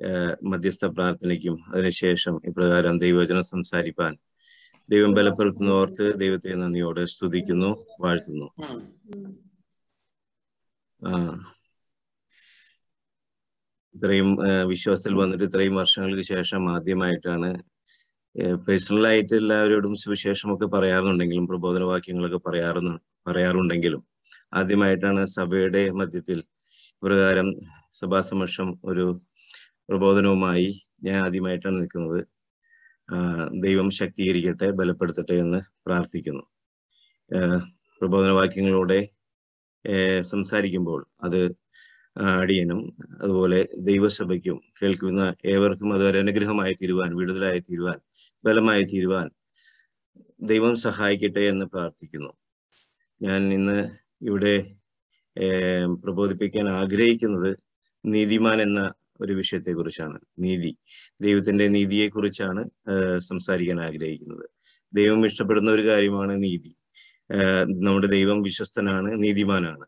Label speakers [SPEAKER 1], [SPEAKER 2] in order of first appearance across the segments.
[SPEAKER 1] ഏഹ് മധ്യസ്ഥ പ്രാർത്ഥനയ്ക്കും അതിനുശേഷം ഇപ്രകാരം ദൈവവചനം സംസാരിപ്പാൻ ദൈവം ബലപ്പെടുത്തുന്ന ഓർത്ത് ദൈവത്തെ നന്ദിയോടെ സ്തുതിക്കുന്നു വാഴ്ത്തുന്നു ആ ഇത്രയും ഏഹ് വിശ്വാസത്തിൽ വന്നിട്ട് ഇത്രയും വർഷങ്ങൾക്ക് ശേഷം ആദ്യമായിട്ടാണ് പേഴ്സണലായിട്ട് എല്ലാവരോടും സുവിശേഷമൊക്കെ പറയാറുണ്ടെങ്കിലും പ്രബോധന വാക്യങ്ങളൊക്കെ പറയാറുന്നു പറയാറുണ്ടെങ്കിലും ആദ്യമായിട്ടാണ് സഭയുടെ മധ്യത്തിൽ പ്രകാരം സഭാസമക്ഷം ഒരു പ്രബോധനവുമായി ഞാൻ ആദ്യമായിട്ടാണ് നിൽക്കുന്നത് ആ, ദൈവം ശക്തീകരിക്കട്ടെ ബലപ്പെടുത്തട്ടെ എന്ന് പ്രാർത്ഥിക്കുന്നു ആ, പ്രബോധന വാക്യങ്ങളോടെ ഏ, സംസാരിക്കുമ്പോൾ അത് അടിയനും അതുപോലെ ദൈവസഭയ്ക്കും കേൾക്കുന്ന ഏവർക്കും അത് ഒരു അനുഗ്രഹമായി തീരുവാൻ വിടുതലായി തീരുവാൻ ബലമായി തീരുവാൻ ദൈവം സഹായിക്കട്ടെ എന്ന് പ്രാർത്ഥിക്കുന്നു ഞാൻ ഇന്ന് ഇവിടെ ഏർ പ്രബോധിപ്പിക്കാൻ ആഗ്രഹിക്കുന്നത് നീതിമാൻ എന്ന ഒരു വിഷയത്തെ കുറിച്ചാണ് നീതി ദൈവത്തിന്റെ നീതിയെ കുറിച്ചാണ് സംസാരിക്കാൻ ആഗ്രഹിക്കുന്നത് ദൈവം ഇഷ്ടപ്പെടുന്ന ഒരു കാര്യമാണ് നീതി ഏർ നമ്മുടെ ദൈവം വിശ്വസ്തനാണ് നീതിമാനാണ്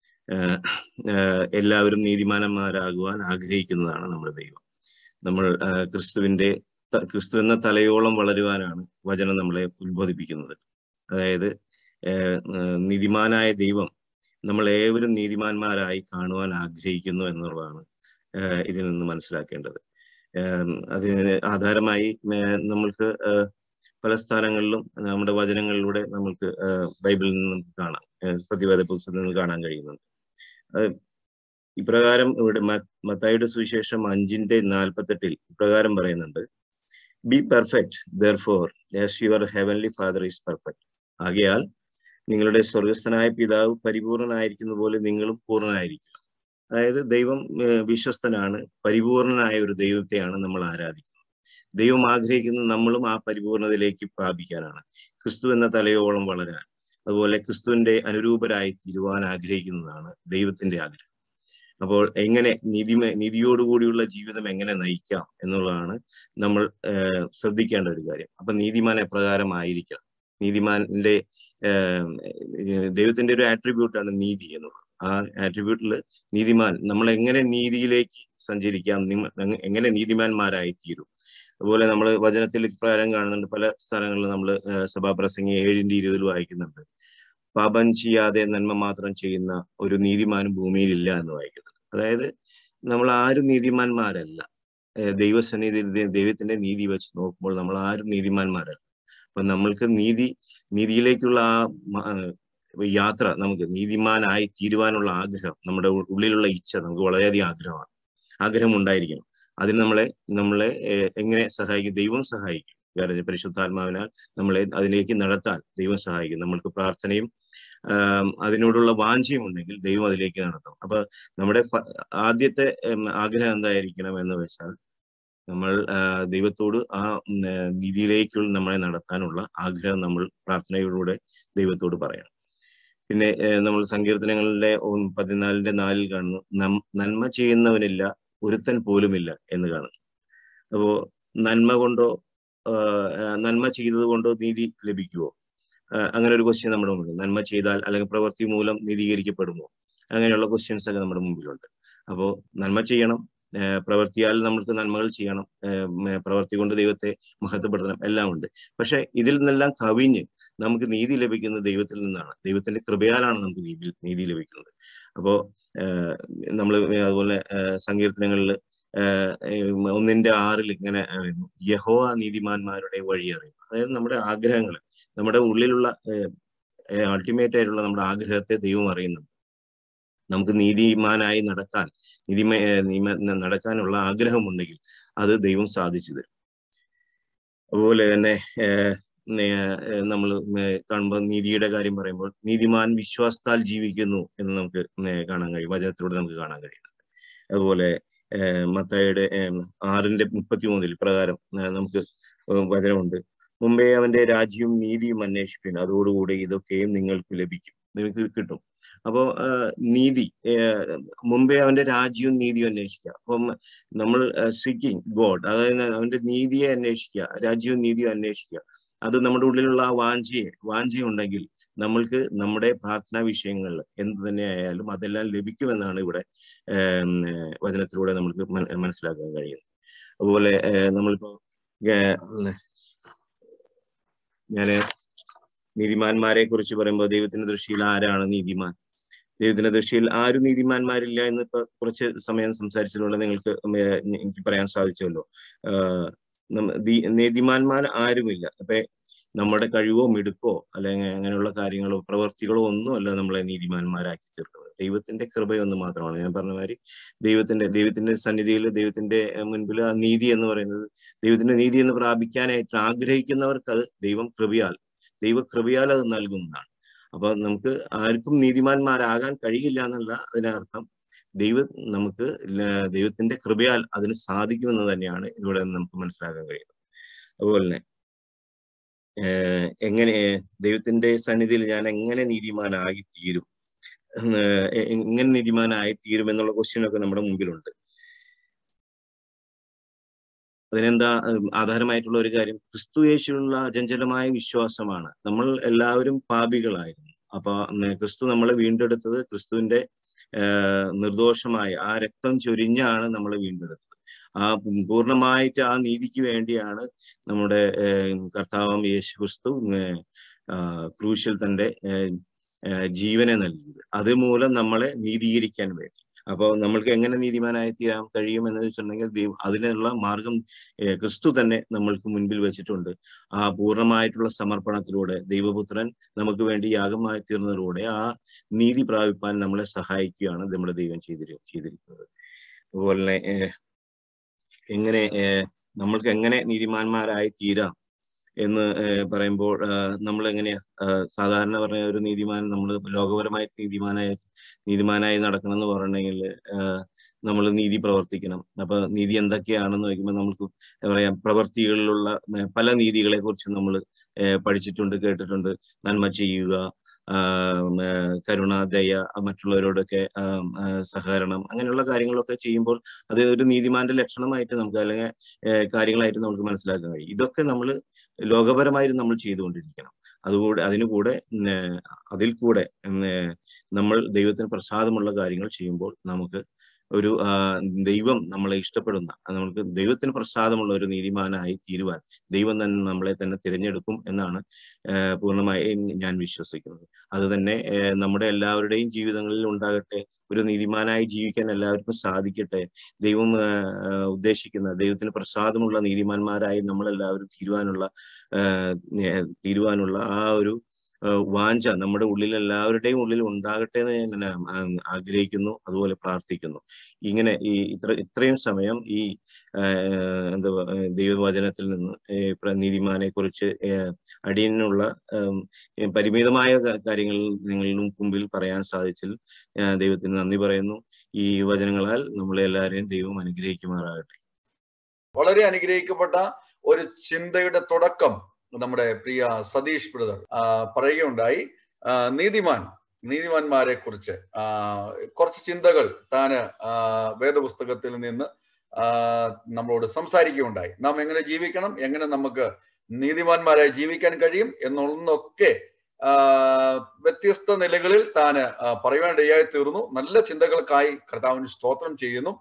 [SPEAKER 1] ഏർ ഏർ എല്ലാവരും നീതിമാനന്മാരാകുവാൻ ആഗ്രഹിക്കുന്നതാണ് നമ്മുടെ ദൈവം നമ്മൾ ഏർ ക്രിസ്തുവിന്റെ ത- ക്രിസ്തു എന്ന തലയോളം വളരുവാനാണ് വചനം നമ്മളെ ഉത്ബോധിപ്പിക്കുന്നത് അതായത് ഏർ ഏർ നീതിമാനായ ദൈവം നമ്മൾ ഏവരും നീതിമാന്മാരായി കാണുവാൻ ആഗ്രഹിക്കുന്നു എന്നുള്ളതാണ് ഏർ ഇതിൽ നിന്ന് മനസ്സിലാക്കേണ്ടത് ഏർ അതിന് ആധാരമായി ഏർ നമ്മൾക്ക് ഏർ പല സ്ഥലങ്ങളിലും നമ്മുടെ വചനങ്ങളിലൂടെ നമ്മൾക്ക് ഏർ ബൈബിളിൽ നിന്നും കാണാം ഏർ സത്യവേദ പുസ്തകത്തിൽ നിന്ന് കാണാൻ കഴിയുന്നുണ്ട് അത് ഇപ്രകാരം ഇവിടെ മ- മത്തായിയുടെ സുവിശേഷം അഞ്ചിന്റെ നാൽപ്പത്തെട്ടിൽ ഇപ്രകാരം പറയുന്നുണ്ട് be perfect therefore as your heavenly father is perfect ആകയാൽ നിങ്ങളുടെ സ്വർഗസ്ഥനായ പിതാവ് പരിപൂർണനായിരിക്കുന്ന പോലെ നിങ്ങളും പൂർണ്ണനായിരിക്കുക അതായത് ദൈവം ഏർ വിശ്വസ്തനാണ് പരിപൂർണനായ ഒരു ദൈവത്തെയാണ് നമ്മൾ ആരാധിക്കുന്നത് ദൈവം ആഗ്രഹിക്കുന്നത് നമ്മളും ആ പരിപൂർണതയിലേക്ക് പ്രാപിക്കാനാണ് ക്രിസ്തു എന്ന തലയോളം വളരാൻ അതുപോലെ ക്രിസ്തുവിന്റെ അനുരൂപരായി തീരുവാൻ ആഗ്രഹിക്കുന്നതാണ് ദൈവത്തിന്റെ ആഗ്രഹം അപ്പോൾ എങ്ങനെ നീതി നീതിയോടുകൂടിയുള്ള ജീവിതം എങ്ങനെ നയിക്കാം എന്നുള്ളതാണ് നമ്മൾ ഏർ ശ്രദ്ധിക്കേണ്ട ഒരു കാര്യം അപ്പൊ നീതിമാൻ എപ്രകാരമായിരിക്കണം നീതിമാന്റെ ഏർ ദൈവത്തിന്റെ ഒരു ആട്രിബ്യൂട്ടാണ് നീതി എന്നുള്ളത് ആ ആട്രിബ്യൂട്ടിൽ നീതിമാൻ നമ്മൾ എങ്ങനെ നീതിയിലേക്ക് സഞ്ചരിക്കാം നിമ- എങ്ങനെ നീതിമാന്മാരായി തീരും അതുപോലെ നമ്മൾ വചനത്തിൽ ഇപ്രകാരം കാണുന്നുണ്ട് പല സ്ഥലങ്ങളിലും നമ്മൾ സഭാപ്രസംഗി ഏഴിന്റെ ഇരുപതിൽ വായിക്കുന്നുണ്ട് പാപം ചെയ്യാതെ നന്മ മാത്രം ചെയ്യുന്ന ഒരു നീതിമാനും ഭൂമിയിൽ ഇല്ല എന്ന് വായിക്കുന്നുണ്ട് അതായത് നമ്മൾ ആരും നീതിമാന്മാരല്ല ഏഹ് ദൈവസന്നിധിയിൽ ദൈ- ദൈവത്തിന്റെ നീതി വെച്ച് നോക്കുമ്പോൾ നമ്മൾ ആരും നീതിമാന്മാരല്ല അപ്പൊ നമ്മൾക്ക് നീതി നീതിയിലേക്കുള്ള ആ മ- ആ, യാത്ര നമുക്ക് നീതിമാനായി തീരുവാനുള്ള ആഗ്രഹം നമ്മുടെ ഉ- ഉള്ളിലുള്ള ഇച്ഛ നമുക്ക് വളരെയധികം ആഗ്രഹമാണ് ആഗ്രഹം ഉണ്ടായിരിക്കണം അതിന് നമ്മളെ നമ്മളെ ഏഹ് എങ്ങനെ സഹായിക്കും ദൈവം സഹായിക്കും കാരണം പരിശുദ്ധാത്മാവിനാൽ നമ്മളെ അതിലേക്ക് നടത്താൻ ദൈവം സഹായിക്കും നമ്മൾക്ക് പ്രാർത്ഥനയും ആം, അതിനോടുള്ള വാഞ്ചയും ഉണ്ടെങ്കിൽ ദൈവം അതിലേക്ക് നടത്തും അപ്പൊ നമ്മുടെ ഫ- ആദ്യത്തെ ഉം, ആഗ്രഹം എന്തായിരിക്കണം എന്ന് വെച്ചാൽ നമ്മൾ ആ, ദൈവത്തോട് ആ ഉം, ഏ, നീതിയിലേക്കുള്ള നമ്മളെ നടത്താനുള്ള ആഗ്രഹം നമ്മൾ പ്രാർത്ഥനയിലൂടെ ദൈവത്തോട് പറയണം പിന്നെ ഏ, നമ്മൾ സങ്കീർത്തനങ്ങളിലെ ഉം, പതിനാലിന്റെ നാലിൽ കാണുന്നു നം- നന്മ ചെയ്യുന്നവനില്ല ഒരുത്തൻ പോലുമില്ല എന്ന് കാണുന്നു അപ്പോ നന്മ കൊണ്ടോ ആ, ആ, നന്മ ചെയ്തത് കൊണ്ടോ നീതി ലഭിക്കുവോ ആ, അങ്ങനെ ഒരു ക്വസ്റ്റ്യൻ നമ്മുടെ മുമ്പിൽ നന്മ ചെയ്താൽ അല്ലെങ്കിൽ പ്രവൃത്തി മൂലം നീതീകരിക്കപ്പെടുമോ അങ്ങനെയുള്ള ക്വസ്റ്റ്യൻസ് ഒക്കെ നമ്മുടെ മുമ്പിലുണ്ട് അപ്പോൾ നന്മ ചെയ്യണം ആ, പ്രവൃത്തിയാൽ നമ്മൾക്ക് നന്മകൾ ചെയ്യണം ആ, ഉം, പ്രവൃത്തി കൊണ്ട് ദൈവത്തെ മഹത്വപ്പെടുത്തണം എല്ലാം ഉണ്ട് പക്ഷെ ഇതിൽ നിന്നെല്ലാം കവിഞ്ഞ് നമുക്ക് നീതി ലഭിക്കുന്നത് ദൈവത്തിൽ നിന്നാണ് ദൈവത്തിന്റെ കൃപയാലാണ് നമുക്ക് നീതി നീതി ലഭിക്കുന്നത് അപ്പോ നമ്മൾ അതുപോലെ സങ്കീർത്തനങ്ങളിൽ ഒന്നിന്റെ ആറിൽ ഇങ്ങനെ പറയുന്നു യഹോവ നീതിമാന്മാരുടെ വഴി അറിയും അതായത് നമ്മുടെ ആഗ്രഹങ്ങൾ നമ്മുടെ ഉള്ളിലുള്ള അൾട്ടിമേറ്റ് ആയിട്ടുള്ള നമ്മുടെ ആഗ്രഹത്തെ ദൈവം അറിയുന്നുണ്ട് നമുക്ക് നീതിമാനായി നടക്കാൻ നീതിമ ഏർ നീമ- നടക്കാനുള്ള ആഗ്രഹമുണ്ടെങ്കിൽ അത് ദൈവം സാധിച്ചു തരും അതുപോലെ തന്നെ നമ്മൾ കാണുമ്പോൾ നീതിയുടെ കാര്യം പറയുമ്പോൾ നീതിമാൻ വിശ്വാസത്താൽ ജീവിക്കുന്നു എന്ന് നമുക്ക് ഏർ കാണാൻ കഴിയും വചനത്തിലൂടെ നമുക്ക് കാണാൻ കഴിയുന്നുണ്ട് അതുപോലെ ഏർ മത്തായിയുടെ ഏർ ആറിന്റെ മുപ്പത്തി മൂന്നിൽ പ്രകാരം ഏർ നമുക്ക് വചനമുണ്ട് മുമ്പേ അവന്റെ രാജ്യവും നീതിയും അന്വേഷിപ്പിക്കുന്നു അതോടുകൂടി ഇതൊക്കെയും നിങ്ങൾക്ക് ലഭിക്കും നിങ്ങൾക്ക് കിട്ടും അപ്പോ നീതി ഏർ മുമ്പേ അവന്റെ രാജ്യവും നീതിയും അന്വേഷിക്കുക അപ്പം നമ്മൾ സീക്കിങ് ഗോഡ് അതായത് അവന്റെ നീതിയെ അന്വേഷിക്കുക രാജ്യവും നീതിയും അന്വേഷിക്കുക അത് നമ്മുടെ ഉള്ളിലുള്ള ആ വാഞ്ചയെ വാഞ്ചയുണ്ടെങ്കിൽ നമ്മൾക്ക് നമ്മുടെ പ്രാർത്ഥനാ വിഷയങ്ങൾ എന്ത് തന്നെ ആയാലും അതെല്ലാം ലഭിക്കുമെന്നാണ് ഇവിടെ വചനത്തിലൂടെ നമുക്ക് മനസ്സിലാക്കാൻ കഴിയും അതുപോലെ നമ്മളിപ്പോ ഞാന് നീതിമാന്മാരെ കുറിച്ച് പറയുമ്പോൾ ദൈവത്തിന്റെ ദൃഷ്ടിയിൽ ആരാണ് നീതിമാൻ ദൈവത്തിന്റെ ദൃഷ്ടിയിൽ ആരും നീതിമാന്മാരില്ല എന്ന് ഇപ്പൊ കുറച്ച് സമയം സംസാരിച്ചതുകൊണ്ട് നിങ്ങൾക്ക് എനിക്ക് പറയാൻ സാധിച്ചല്ലോ നീതിമാന്മാർ ആരുമില്ല അപ്പൊ നമ്മുടെ കഴിവോ മിടുക്കോ അല്ലെങ്കിൽ അങ്ങനെയുള്ള കാര്യങ്ങളോ പ്രവർത്തികളോ ഒന്നും അല്ല നമ്മളെ നീതിമാന്മാരാക്കി തീർക്കുന്നത് ദൈവത്തിന്റെ കൃപയൊന്ന് മാത്രമാണ് ഞാൻ പറഞ്ഞ മാതിരി ദൈവത്തിന്റെ ദൈവത്തിന്റെ സന്നിധിയിൽ ദൈവത്തിന്റെ മുൻപിൽ ആ നീതി എന്ന് പറയുന്നത് ദൈവത്തിന്റെ നീതി എന്ന് പ്രാപിക്കാനായിട്ട് ആഗ്രഹിക്കുന്നവർക്ക് അത് ദൈവം കൃപയാൽ ദൈവകൃപയാൽ അത് നൽകുന്നതാണ് അപ്പൊ നമുക്ക് ആർക്കും നീതിമാന്മാരാകാൻ കഴിയില്ല എന്നുള്ള അതിനർത്ഥം ദൈവം നമുക്ക് ദൈവത്തിന്റെ കൃപയാൽ അതിന് സാധിക്കുമെന്ന് തന്നെയാണ് ഇവിടെ നമുക്ക് മനസ്സിലാക്കാൻ കഴിയുന്നത് അതുപോലെ തന്നെ എങ്ങനെ ദൈവത്തിന്റെ സന്നിധിയിൽ ഞാൻ എങ്ങനെ നീതിമാനായി തീരും എങ്ങനെ നീതിമാനായി തീരും എന്നുള്ള ക്വസ്റ്റ്യൻ ഒക്കെ നമ്മുടെ മുമ്പിലുണ്ട് അതിനെന്താ ആധാരമായിട്ടുള്ള ഒരു കാര്യം ക്രിസ്തു യേശുള്ള അചഞ്ചലമായ വിശ്വാസമാണ് നമ്മൾ എല്ലാവരും പാപികളായിരുന്നു അപ്പൊ ക്രിസ്തു നമ്മളെ വീണ്ടെടുത്തത് ക്രിസ്തുവിന്റെ നിർദോഷമായ ആ രക്തം ചൊരിഞ്ഞാണ് നമ്മളെ വീണ്ടെടുത്തത് ആ പൂർണ്ണമായിട്ട് ആ നീതിക്ക് വേണ്ടിയാണ് നമ്മുടെ കർത്താവം യേശു ക്രിസ്തു ക്രൂശിൽ തന്റെ ജീവനെ നൽകിയത് അതുമൂലം നമ്മളെ നീതീകരിക്കാൻ വേണ്ടി അപ്പോൾ നമ്മൾക്ക് എങ്ങനെ നീതിമാനായി തീരാൻ കഴിയും എന്ന് വെച്ചിട്ടുണ്ടെങ്കിൽ ദൈവം അതിനുള്ള മാർഗം ക്രിസ്തു തന്നെ നമ്മൾക്ക് മുൻപിൽ വെച്ചിട്ടുണ്ട് ആ പൂർണ്ണമായിട്ടുള്ള സമർപ്പണത്തിലൂടെ ദൈവപുത്രൻ നമുക്ക് വേണ്ടി യാഗമായി തീർന്നതിലൂടെ ആ നീതി പ്രാപിപ്പാൻ നമ്മളെ സഹായിക്കുകയാണ് നമ്മുടെ ദൈവം ചെയ്തിരി ചെയ്തിരിക്കുന്നത് അതുപോലെ തന്നെ എങ്ങനെ നമ്മൾക്ക് എങ്ങനെ നീതിമാന്മാരായി തീരാം എന്ന് പറയുമ്പോൾ നമ്മൾ എങ്ങനെയാ സാധാരണ പറഞ്ഞ ഒരു നീതിമാൻ നമ്മൾ ലോകപരമായി നീതിമാനായി നീതിമാനായി നടക്കണം എന്ന് പറഞ്ഞെങ്കിൽ നമ്മൾ നീതി പ്രവർത്തിക്കണം അപ്പൊ നീതി എന്തൊക്കെയാണെന്ന് നോക്കുമ്പോൾ നമുക്ക് എന്താ പറയാ പ്രവർത്തികളിലുള്ള പല നീതികളെ കുറിച്ച് നമ്മൾ പഠിച്ചിട്ടുണ്ട് കേട്ടിട്ടുണ്ട് നന്മ ചെയ്യുക കരുണ ദയ മറ്റുള്ളവരോടൊക്കെ സഹകരണം അങ്ങനെയുള്ള കാര്യങ്ങളൊക്കെ ചെയ്യുമ്പോൾ അത് ഒരു നീതിമാന്റെ ലക്ഷണമായിട്ട് നമുക്ക് അല്ലെങ്കിൽ കാര്യങ്ങളായിട്ട് നമുക്ക് മനസ്സിലാക്കാൻ കഴിയും ഇതൊക്കെ നമ്മൾ ലോകപരമായിട്ട് നമ്മൾ ചെയ്തുകൊണ്ടിരിക്കണം അതുകൂടെ അതിനുകൂടെ അതിൽ കൂടെ നമ്മൾ ദൈവത്തിന് പ്രസാദമുള്ള കാര്യങ്ങൾ ചെയ്യുമ്പോൾ നമുക്ക് ഒരു ദൈവം നമ്മളെ ഇഷ്ടപ്പെടുന്ന നമുക്ക് ദൈവത്തിന് പ്രസാദമുള്ള ഒരു നീതിമാനായി തീരുവാൻ ദൈവം തന്നെ നമ്മളെ തന്നെ തിരഞ്ഞെടുക്കും എന്നാണ് പൂർണ്ണമായി ഞാൻ വിശ്വസിക്കുന്നത് അത് തന്നെ നമ്മുടെ എല്ലാവരുടെയും ജീവിതങ്ങളിൽ ഉണ്ടാകട്ടെ ഒരു നീതിമാനായി ജീവിക്കാൻ എല്ലാവർക്കും സാധിക്കട്ടെ ദൈവം ഉദ്ദേശിക്കുന്ന ദൈവത്തിന് പ്രസാദമുള്ള നീതിമാന്മാരായി നമ്മളെല്ലാവരും തീരുവാനുള്ള തീരുവാനുള്ള ആ ഒരു വാഞ്ച നമ്മുടെ ഉള്ളിൽ എല്ലാവരുടെയും ഉള്ളിൽ ഉണ്ടാകട്ടെ എന്ന് ഞാൻ ആഗ്രഹിക്കുന്നു അതുപോലെ പ്രാർത്ഥിക്കുന്നു ഇങ്ങനെ ഈ ഇത്ര ഇത്രയും സമയം ഈ എന്താ ദൈവവചനത്തിൽ നിന്ന് നീതിമാനെ കുറിച്ച് അടിയനുള്ള പരിമിതമായ കാര്യങ്ങൾ നിങ്ങളുടെ മുമ്പിൽ പറയാൻ സാധിച്ചതിൽ ദൈവത്തിന് നന്ദി പറയുന്നു ഈ വചനങ്ങളാൽ നമ്മളെ എല്ലാവരെയും ദൈവം അനുഗ്രഹിക്കുമാറാകട്ടെ
[SPEAKER 2] വളരെ അനുഗ്രഹിക്കപ്പെട്ട ഒരു ചിന്തയുടെ തുടക്കം നമ്മുടെ പ്രിയ സതീഷ് ബ്രദർ പറയുകയുണ്ടായി നീതിമാൻ നീതിമാന്മാരെ കുറിച്ച് കുറച്ച് ചിന്തകൾ താന് വേദപുസ്തകത്തിൽ നിന്ന് നമ്മളോട് സംസാരിക്കുകയുണ്ടായി നാം എങ്ങനെ ജീവിക്കണം എങ്ങനെ നമുക്ക് നീതിമാന്മാരായി ജീവിക്കാൻ കഴിയും എന്നുള്ളതൊക്കെ വ്യത്യസ്ത നിലകളിൽ താന് പറയുവാനിടയായി തീർന്നു നല്ല ചിന്തകൾക്കായി കർത്താവിന് സ്തോത്രം ചെയ്യുന്നു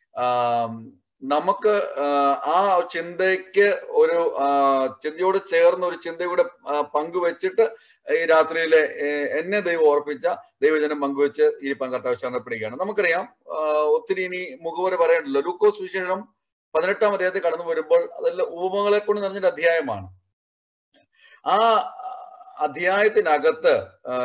[SPEAKER 2] നമുക്ക് ആ ചിന്തയ്ക്ക് ഒരു ചിന്തയോട് ചേർന്ന ഒരു ചിന്തയുടെ പങ്കുവെച്ചിട്ട് ഈ രാത്രിയിലെ എന്നെ ദൈവം ഓർപ്പിച്ച ദൈവജനം പങ്കുവെച്ച് ഈ കർത്താവ് ശരണപ്പെടുകയാണ് നമുക്കറിയാം ഒത്തിരി ഇനി മുഖവര പറയണ്ടല്ലോ ലൂക്കോസ് വിശേഷം പതിനെട്ടാം അധ്യായത്തിൽ കടന്നു വരുമ്പോൾ അതെല്ലാം ഉപമകളെ കൊണ്ട് നിറഞ്ഞൊരു അധ്യായമാണ് ആ അധ്യായത്തിനകത്ത്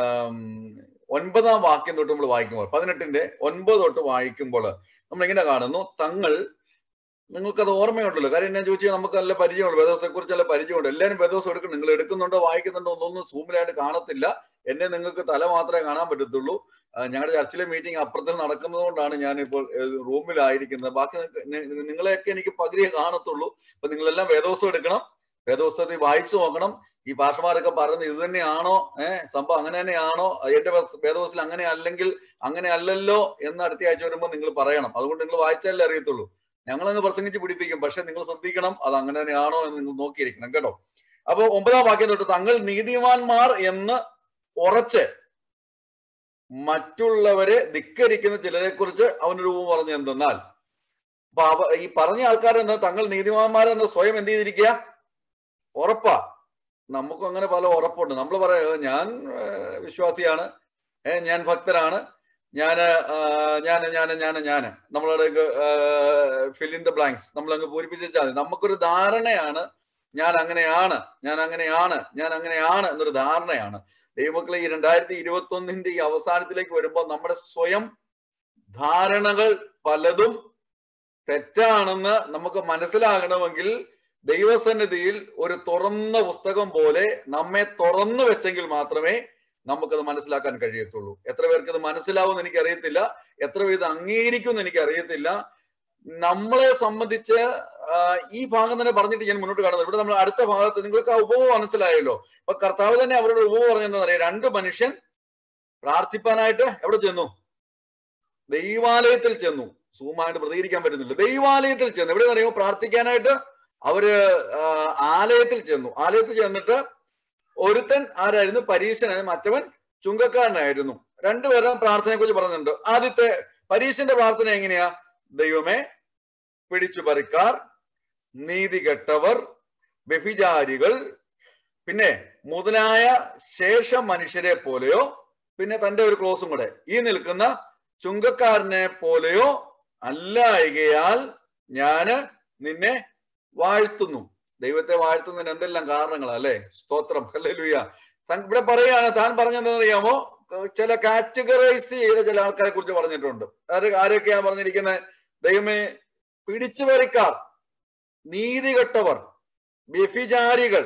[SPEAKER 2] ഒൻപതാം വാക്യം തൊട്ട് നമ്മൾ വായിക്കുമ്പോൾ പതിനെട്ടിന്റെ ഒൻപത് തൊട്ട് വായിക്കുമ്പോൾ നമ്മൾ ഇങ്ങനെ കാണുന്നു തങ്ങൾ നിങ്ങൾക്കത് ഓർമ്മയുണ്ടല്ലോ കാര്യം ഞാൻ ചോദിച്ചാൽ നമുക്ക് നല്ല പരിചയമുണ്ട് വേദോസെ കുറിച്ച് നല്ല പരിചയമുണ്ട് എല്ലാവരും വേദോസം എടുക്കും നിങ്ങൾ എടുക്കുന്നുണ്ടോ വായിക്കുന്നുണ്ടോ ഒന്നൊന്നും സൂമിലായിട്ട് കാണത്തില്ല എന്നെ നിങ്ങൾക്ക് തല മാത്രമേ കാണാൻ പറ്റത്തുള്ളൂ ഞങ്ങളുടെ ചർച്ചിലെ മീറ്റിംഗ് അപ്പുറത്ത് നടക്കുന്നത് കൊണ്ടാണ് ഞാനിപ്പോൾ റൂമിലായിരിക്കുന്നത് ബാക്കി നിങ്ങളെയൊക്കെ എനിക്ക് പകുതിയെ കാണത്തുള്ളൂ അപ്പൊ നിങ്ങളെല്ലാം വേദോസം എടുക്കണം വേദോസത്തിൽ വായിച്ചു നോക്കണം ഈ ഭാഷമാരൊക്കെ പറയുന്നത് ഇത് തന്നെയാണോ ഏഹ് സംഭവം അങ്ങനെ തന്നെയാണോ എന്റെ വേദോസിൽ അങ്ങനെ അല്ലെങ്കിൽ അങ്ങനെ അല്ലല്ലോ എന്ന് അടുത്ത ആഴ്ച വരുമ്പോൾ നിങ്ങൾ പറയണം അതുകൊണ്ട് നിങ്ങൾ വായിച്ചാലേ അറിയത്തുള്ളൂ ഞങ്ങളങ്ങ് പ്രസംഗിച്ച് പിടിപ്പിക്കും പക്ഷെ നിങ്ങൾ ശ്രദ്ധിക്കണം അത് അങ്ങനെ തന്നെയാണോ എന്ന് നിങ്ങൾ നോക്കിയിരിക്കണം കേട്ടോ അപ്പൊ ഒമ്പതാം വാക്യം തൊട്ട് തങ്ങൾ നീതിമാന്മാർ എന്ന് ഉറച്ച് മറ്റുള്ളവരെ ധിക്കരിക്കുന്ന ചിലരെ കുറിച്ച് അവനൊരു ഉപമ പറഞ്ഞു എന്തെന്നാൽ അപ്പൊ അവ ഈ പറഞ്ഞ ആൾക്കാരെന്ന് തങ്ങൾ നീതിമാന്മാരെന്ന് സ്വയം എന്ത് ചെയ്തിരിക്കുക ഉറപ്പാ നമുക്കും അങ്ങനെ പല ഉറപ്പുണ്ട് നമ്മൾ പറയാ ഞാൻ ഏർ, വിശ്വാസിയാണ് ഏ, ഞാൻ ഭക്തരാണ് ഞാന് ആ, ഞാന് ഞാന് ഞാന് ഞാന് നമ്മളോട് ഫിൽ ഇൻ ദ ബ്ലാങ്ക്സ് നമ്മൾ അങ്ങ് പൂരിപ്പിച്ചാൽ മതി നമുക്കൊരു ധാരണയാണ് ഞാൻ അങ്ങനെയാണ് ഞാൻ അങ്ങനെയാണ് ഞാൻ അങ്ങനെയാണ് എന്നൊരു ധാരണയാണ് ദൈവമക്കളെ ഈ രണ്ടായിരത്തി ഇരുപത്തി ഒന്നിന്റെ ഈ അവസാനത്തിലേക്ക് വരുമ്പോൾ നമ്മുടെ സ്വയം ധാരണകൾ പലതും തെറ്റാണെന്ന് നമുക്ക് മനസ്സിലാകണമെങ്കിൽ ദൈവസന്നിധിയിൽ ഒരു തുറന്ന പുസ്തകം പോലെ നമ്മെ തുറന്നു വെച്ചെങ്കിൽ മാത്രമേ നമുക്കത് മനസ്സിലാക്കാൻ കഴിയത്തുള്ളൂ എത്ര പേർക്ക് ഇത് മനസ്സിലാവുമെന്ന് എനിക്ക് അറിയത്തില്ല എത്ര പേര് ഇത് അംഗീകരിക്കുമെന്ന് എനിക്ക് അറിയത്തില്ല നമ്മളെ സംബന്ധിച്ച് ആ, ഈ ഭാഗം തന്നെ പറഞ്ഞിട്ട് ഞാൻ മുന്നോട്ട് കാണുന്നത് ഇവിടെ നമ്മൾ അടുത്ത ഭാഗത്ത് നിങ്ങൾക്ക് ആ ഉപമ മനസ്സിലായല്ലോ അപ്പൊ കർത്താവ് തന്നെ അവരുടെ ഉപമ പറഞ്ഞെന്താ പറയാ രണ്ട് മനുഷ്യൻ പ്രാർത്ഥിപ്പാനായിട്ട് എവിടെ ചെന്നു ദൈവാലയത്തിൽ ചെന്നു സൂമായിട്ട് പ്രതികരിക്കാൻ പറ്റുന്നില്ല ദൈവാലയത്തിൽ ചെന്നു എവിടെ പറയുമ്പോൾ പ്രാർത്ഥിക്കാനായിട്ട് അവര് ആ, ആലയത്തിൽ ചെന്നു ആലയത്തിൽ ചെന്നിട്ട് ഒരുത്തൻ ആരായിരുന്നു പരീശനായ മറ്റവൻ ചുങ്കക്കാരനായിരുന്നു രണ്ടുപേരും പ്രാർത്ഥനയെ കുറിച്ച് പറയുന്നുണ്ട് ആദ്യത്തെ പരീശന്റെ പ്രാർത്ഥന എങ്ങനെയാ ദൈവമേ പിടിച്ചു പറിക്കാർ നീതി കെട്ടവർ വ്യഭിചാരികൾ പിന്നെ മുതലായ ശേഷ മനുഷ്യരെ പോലെയോ പിന്നെ തന്റെ ഒരു ക്ലോസും കൂടെ ഈ നിൽക്കുന്ന ചുങ്കക്കാരനെ പോലെയോ അല്ലായികയാൽ ഞാന് നിന്നെ വാഴ്ത്തുന്നു ദൈവത്തെ വാഴ്ത്തുന്നതിന് എന്തെല്ലാം കാരണങ്ങളാ അല്ലെ സ്തോത്രം ഹല്ലേലൂയ താൻ ഇവിടെ പറയാണ് താൻ പറഞ്ഞെന്താണെന്നറിയാമോ ചില കാറ്റഗറൈസ് ചെയ്ത ചില ആൾക്കാരെ കുറിച്ച് പറഞ്ഞിട്ടുണ്ട് ആര് ആരൊക്കെയാണ് പറഞ്ഞിരിക്കുന്നത് ദൈവമേ പിടിച്ചു വരിക്കാർ നീതി കെട്ടവർ വ്യഭിചാരികൾ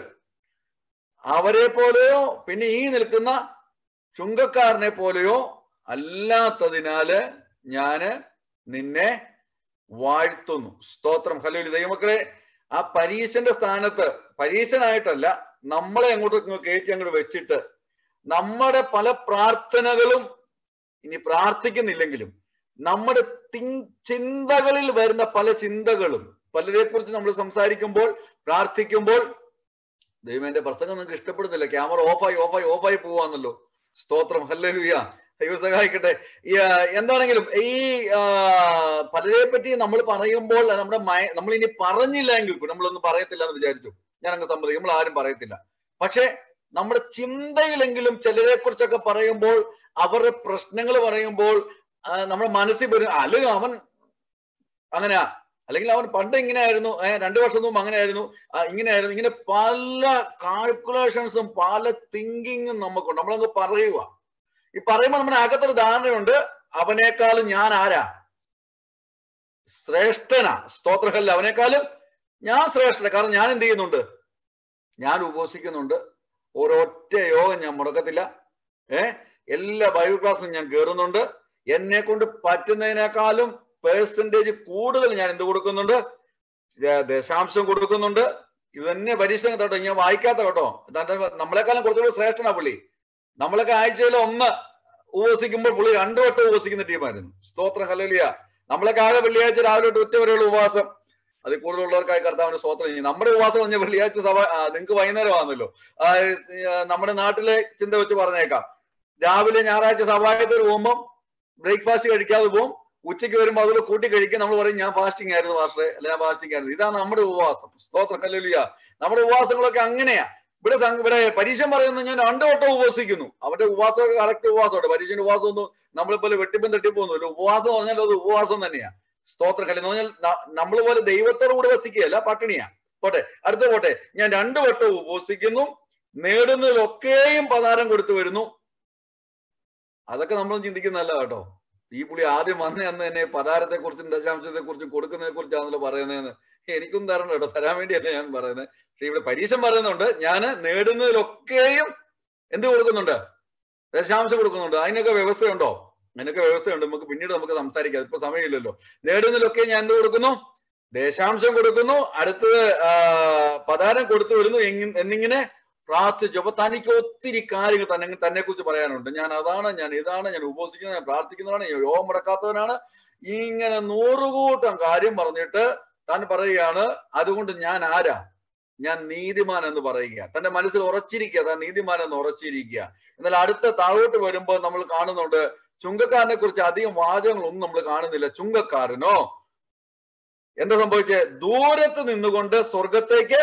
[SPEAKER 2] അവരെ പോലെയോ പിന്നെ ഈ നിൽക്കുന്ന ചുങ്കക്കാരനെ പോലെയോ അല്ലാത്തതിനാല് ഞാന് നിന്നെ വാഴ്ത്തുന്നു സ്തോത്രം ഹലോലി ദൈവമക്കളെ ആ പരീശന്റെ സ്ഥാനത്ത് പരീശനായിട്ടല്ല നമ്മളെ അങ്ങോട്ട് ഇങ്ങ് കയറ്റി അങ്ങോട്ട് വെച്ചിട്ട് നമ്മുടെ പല പ്രാർത്ഥനകളും ഇനി പ്രാർത്ഥിക്കുന്നില്ലെങ്കിലും നമ്മുടെ തിങ് ചിന്തകളിൽ വരുന്ന പല ചിന്തകളും പലരെ കുറിച്ച് നമ്മൾ സംസാരിക്കുമ്പോൾ പ്രാർത്ഥിക്കുമ്പോൾ ദൈവം എന്റെ പ്രസംഗം നിങ്ങൾക്ക് ഇഷ്ടപ്പെടുന്നില്ല ക്യാമറ ഓഫായി ഓഫായി ഓഫായി പോവാന്നല്ലോ സ്തോത്രം ഹല്ലേലൂയ ദൈവം സഹായിക്കട്ടെ ഈ, ആ, എന്താണെങ്കിലും ഈ ആ, പലരെ പറ്റി നമ്മൾ പറയുമ്പോൾ നമ്മുടെ മയ നമ്മൾ ഇനി പറഞ്ഞില്ല എങ്കിൽ കൂടി നമ്മളൊന്നും പറയത്തില്ല എന്ന് വിചാരിച്ചു ഞാൻ അങ്ങ് സമ്മതിക്കും നമ്മൾ ആരും പറയത്തില്ല പക്ഷെ നമ്മുടെ ചിന്തയിലെങ്കിലും ചിലരെ കുറിച്ചൊക്കെ പറയുമ്പോൾ അവരുടെ പ്രശ്നങ്ങൾ പറയുമ്പോൾ ആ, നമ്മുടെ മനസ്സിൽ വരും അല്ലെങ്കിൽ അവൻ അങ്ങനെയാ അല്ലെങ്കിൽ അവൻ പണ്ട് ഇങ്ങനെയായിരുന്നു ഏഹ് രണ്ടു വർഷം മുമ്പ് അങ്ങനെയായിരുന്നു ആ, ഇങ്ങനെയായിരുന്നു ഇങ്ങനെ പല കാൽക്കുലേഷൻസും പല തിങ്കിങ്ങും നമുക്കുണ്ട് നമ്മളങ്ങ് പറയുക ഈ പറയുമ്പോൾ നമ്മുടെ അകത്തൊരു ധാരണയുണ്ട് അവനേക്കാളും ഞാൻ ആരാ ശ്രേഷ്ഠനാ സ്തോത്രഹല്ല അവനേക്കാളും ഞാൻ ശ്രേഷ്ഠന കാരണം ഞാൻ എന്ത് ചെയ്യുന്നുണ്ട് ഞാൻ ഉപവസിക്കുന്നുണ്ട് ഒരൊറ്റ യോഗം ഞാൻ മുടക്കത്തില്ല ഏ എല്ലാ ബൈബിൾ ക്ലാസ്സും ഞാൻ കയറുന്നുണ്ട് എന്നെ കൊണ്ട് പറ്റുന്നതിനേക്കാളും പേഴ്സൻറ്റേജ് കൂടുതൽ ഞാൻ എന്ത് കൊടുക്കുന്നുണ്ട് ദ- ദശാംശം കൊടുക്കുന്നുണ്ട് ഇത് തന്നെ പരീക്ഷ കേട്ടോ ഞാൻ വായിക്കാത്ത കേട്ടോ ഇതാ- നമ്മളെക്കാളും കുറച്ചുകൂടി ശ്രേഷ്ഠനാ പുള്ളി നമ്മളൊക്കെ ആഴ്ചയിൽ ഒന്ന് ഉപവസിക്കുമ്പോൾ പുള്ളി രണ്ടു വട്ടം ഉപവസിക്കുന്ന ടീമായിരുന്നു സ്തോത്രം ഹല്ലേലൂയ നമ്മളൊക്കെ ആകെ വെള്ളിയാഴ്ച രാവിലെ തൊട്ട് ഉച്ച വരെയുള്ള ഉപവാസം അതിൽ കൂടുതലുള്ളവർക്കായി കർത്താവിന് സ്തോത്രം ചെയ്യും നമ്മുടെ ഉപവാസം പറഞ്ഞ വെള്ളിയാഴ്ച സഭ നിങ്ങൾക്ക് വൈകുന്നേരം ആണല്ലോ ആ, ആ, നമ്മുടെ നാട്ടിലെ ചിന്ത വെച്ച് പറഞ്ഞേക്കാം രാവിലെ ഞായറാഴ്ച സഭായത്തിൽ പോകുമ്പോൾ ബ്രേക്ക്ഫാസ്റ്റ് കഴിക്കാതെ പോകും ഉച്ചയ്ക്ക് വരുമ്പോൾ അതിൽ കൂട്ടി കഴിക്കും നമ്മൾ പറയും ഞാൻ ഫാസ്റ്റിംഗ് ആയിരുന്നു മാസ്റ്ററെ അല്ല ഞാൻ ഫാസ്റ്റിംഗ് ആയിരുന്നു ഇതാണ് നമ്മുടെ ഉപവാസം സ്തോത്രം ഹല്ലേലൂയ നമ്മുടെ ഉപവാസങ്ങളൊക്കെ അങ്ങനെയാ ഇവിടെ സംഘ- ഇവിടെ പരീക്ഷ പറയുന്നത് ഞാൻ രണ്ടു വട്ടം ഉപവസിക്കുന്നു അവരുടെ ഉപവാസമൊക്കെ കറക്റ്റ് ഉപവാസമുണ്ട് പരീക്ഷന്റെ ഉപവാസം ഒന്നും നമ്മളെപ്പോലെ വെട്ടിപ്പം തട്ടിപ്പോന്നുമില്ല ഉപവാസം എന്ന് പറഞ്ഞാൽ അത് ഉപവാസം തന്നെയാ സ്തോത്രം കല്ല് എന്ന് പറഞ്ഞാൽ നമ്മൾ പോലെ ദൈവത്തോട് കൂടെ വസിക്കുകയല്ല പട്ടിണിയാ പോട്ടെ അടുത്ത പോട്ടെ ഞാൻ രണ്ടു വട്ടം ഉപവസിക്കുന്നു നേടുന്നതിലൊക്കെയും പതാരം കൊടുത്തു വരുന്നു അതൊക്കെ നമ്മളൊന്നും ചിന്തിക്കുന്നതല്ല കേട്ടോ ഈ പുള്ളി ആദ്യം വന്ന അന്ന് തന്നെ പതാരത്തെ കുറിച്ചും ദശാംശത്തെ കുറിച്ചും കൊടുക്കുന്നതിനെ കുറിച്ചാണല്ലോ പറയുന്നതെന്ന് എനിക്കും തരണം കേട്ടോ തരാൻ വേണ്ടിയല്ല ഞാൻ പറയുന്നത് പക്ഷെ ഇവിടെ പരീക്ഷ പറയുന്നുണ്ട് ഞാൻ നേടുന്നതിലൊക്കെയും എന്ത് കൊടുക്കുന്നുണ്ട് ദശാംശം കൊടുക്കുന്നുണ്ട് അതിനൊക്കെ വ്യവസ്ഥയുണ്ടോ അതിനൊക്കെ വ്യവസ്ഥയുണ്ട് നമുക്ക് പിന്നീട് നമുക്ക് സംസാരിക്കാം ഇപ്പൊ സമയമില്ലല്ലോ നേടുന്നതിലൊക്കെ ഞാൻ എന്ത് കൊടുക്കുന്നു ദേശാംശം കൊടുക്കുന്നു അടുത്തത് ആ, പതാരം കൊടുത്തു വരുന്നു എങ്ങ- എന്നിങ്ങനെ പ്രാർത്ഥിച്ചു അപ്പൊ തനിക്ക് ഒത്തിരി കാര്യങ്ങൾ തന്നെ തന്നെ കുറിച്ച് പറയാനുണ്ട് ഞാൻ അതാണ് ഞാൻ ഇതാണ് ഞാൻ ഉപവസിക്കുന്നത് ഞാൻ പ്രാർത്ഥിക്കുന്നതാണ് ഞാൻ യോഗം മുടക്കാത്തവനാണ് ഇങ്ങനെ നൂറുകൂട്ടം കാര്യം പറഞ്ഞിട്ട് താൻ പറയുകയാണ് അതുകൊണ്ട് ഞാൻ ആരാ ഞാൻ നീതിമാൻ എന്ന് പറയുക തന്റെ മനസ്സിൽ ഉറച്ചിരിക്കുക താൻ നീതിമാൻ എന്ന് ഉറച്ചിരിക്കുക എന്നാൽ അടുത്ത താഴോട്ട് വരുമ്പോൾ നമ്മൾ കാണുന്നുണ്ട് ചുങ്കക്കാരനെ കുറിച്ച് അധികം വാചകങ്ങളൊന്നും നമ്മൾ കാണുന്നില്ല ചുങ്കക്കാരനോ എന്താ സംഭവിച്ചേ ദൂരത്ത് നിന്നുകൊണ്ട് സ്വർഗത്തേക്ക്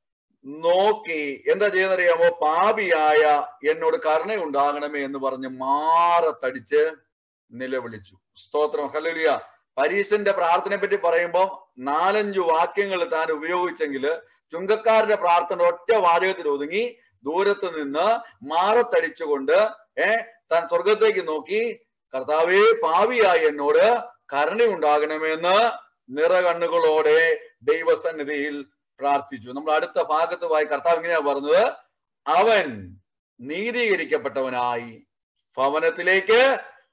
[SPEAKER 2] നോക്കി എന്താ ചെയ്യുന്നറിയാമോ പാപിയായ എന്നോട് കരുണയുണ്ടാകണമേ എന്ന് പറഞ്ഞ് മാറത്തടിച്ച് നിലവിളിച്ചു സ്തോത്രം ഹല്ലേലൂയ പരീശന്റെ പ്രാർത്ഥനയെ പറ്റി പറയുമ്പോൾ നാലഞ്ചു വാക്യങ്ങൾ താൻ ഉപയോഗിച്ചെങ്കിൽ ചുങ്കക്കാരുടെ പ്രാർത്ഥന ഒറ്റ വാചകത്തിൽ ഒതുങ്ങി ദൂരത്ത് നിന്ന് മാറത്തടിച്ചുകൊണ്ട് ഏ താൻ സ്വർഗത്തേക്ക് നോക്കി കർത്താവേ പാവിയായി എന്നോട് കരുണയുണ്ടാകണമെന്ന് നിറകണ്ണുകളോടെ ദൈവസന്നിധിയിൽ പ്രാർത്ഥിച്ചു നമ്മൾ അടുത്ത ഭാഗത്ത് വായി കർത്താവ് ഇങ്ങനെയാ പറഞ്ഞത് അവൻ നീതീകരിക്കപ്പെട്ടവനായി ഭവനത്തിലേക്ക്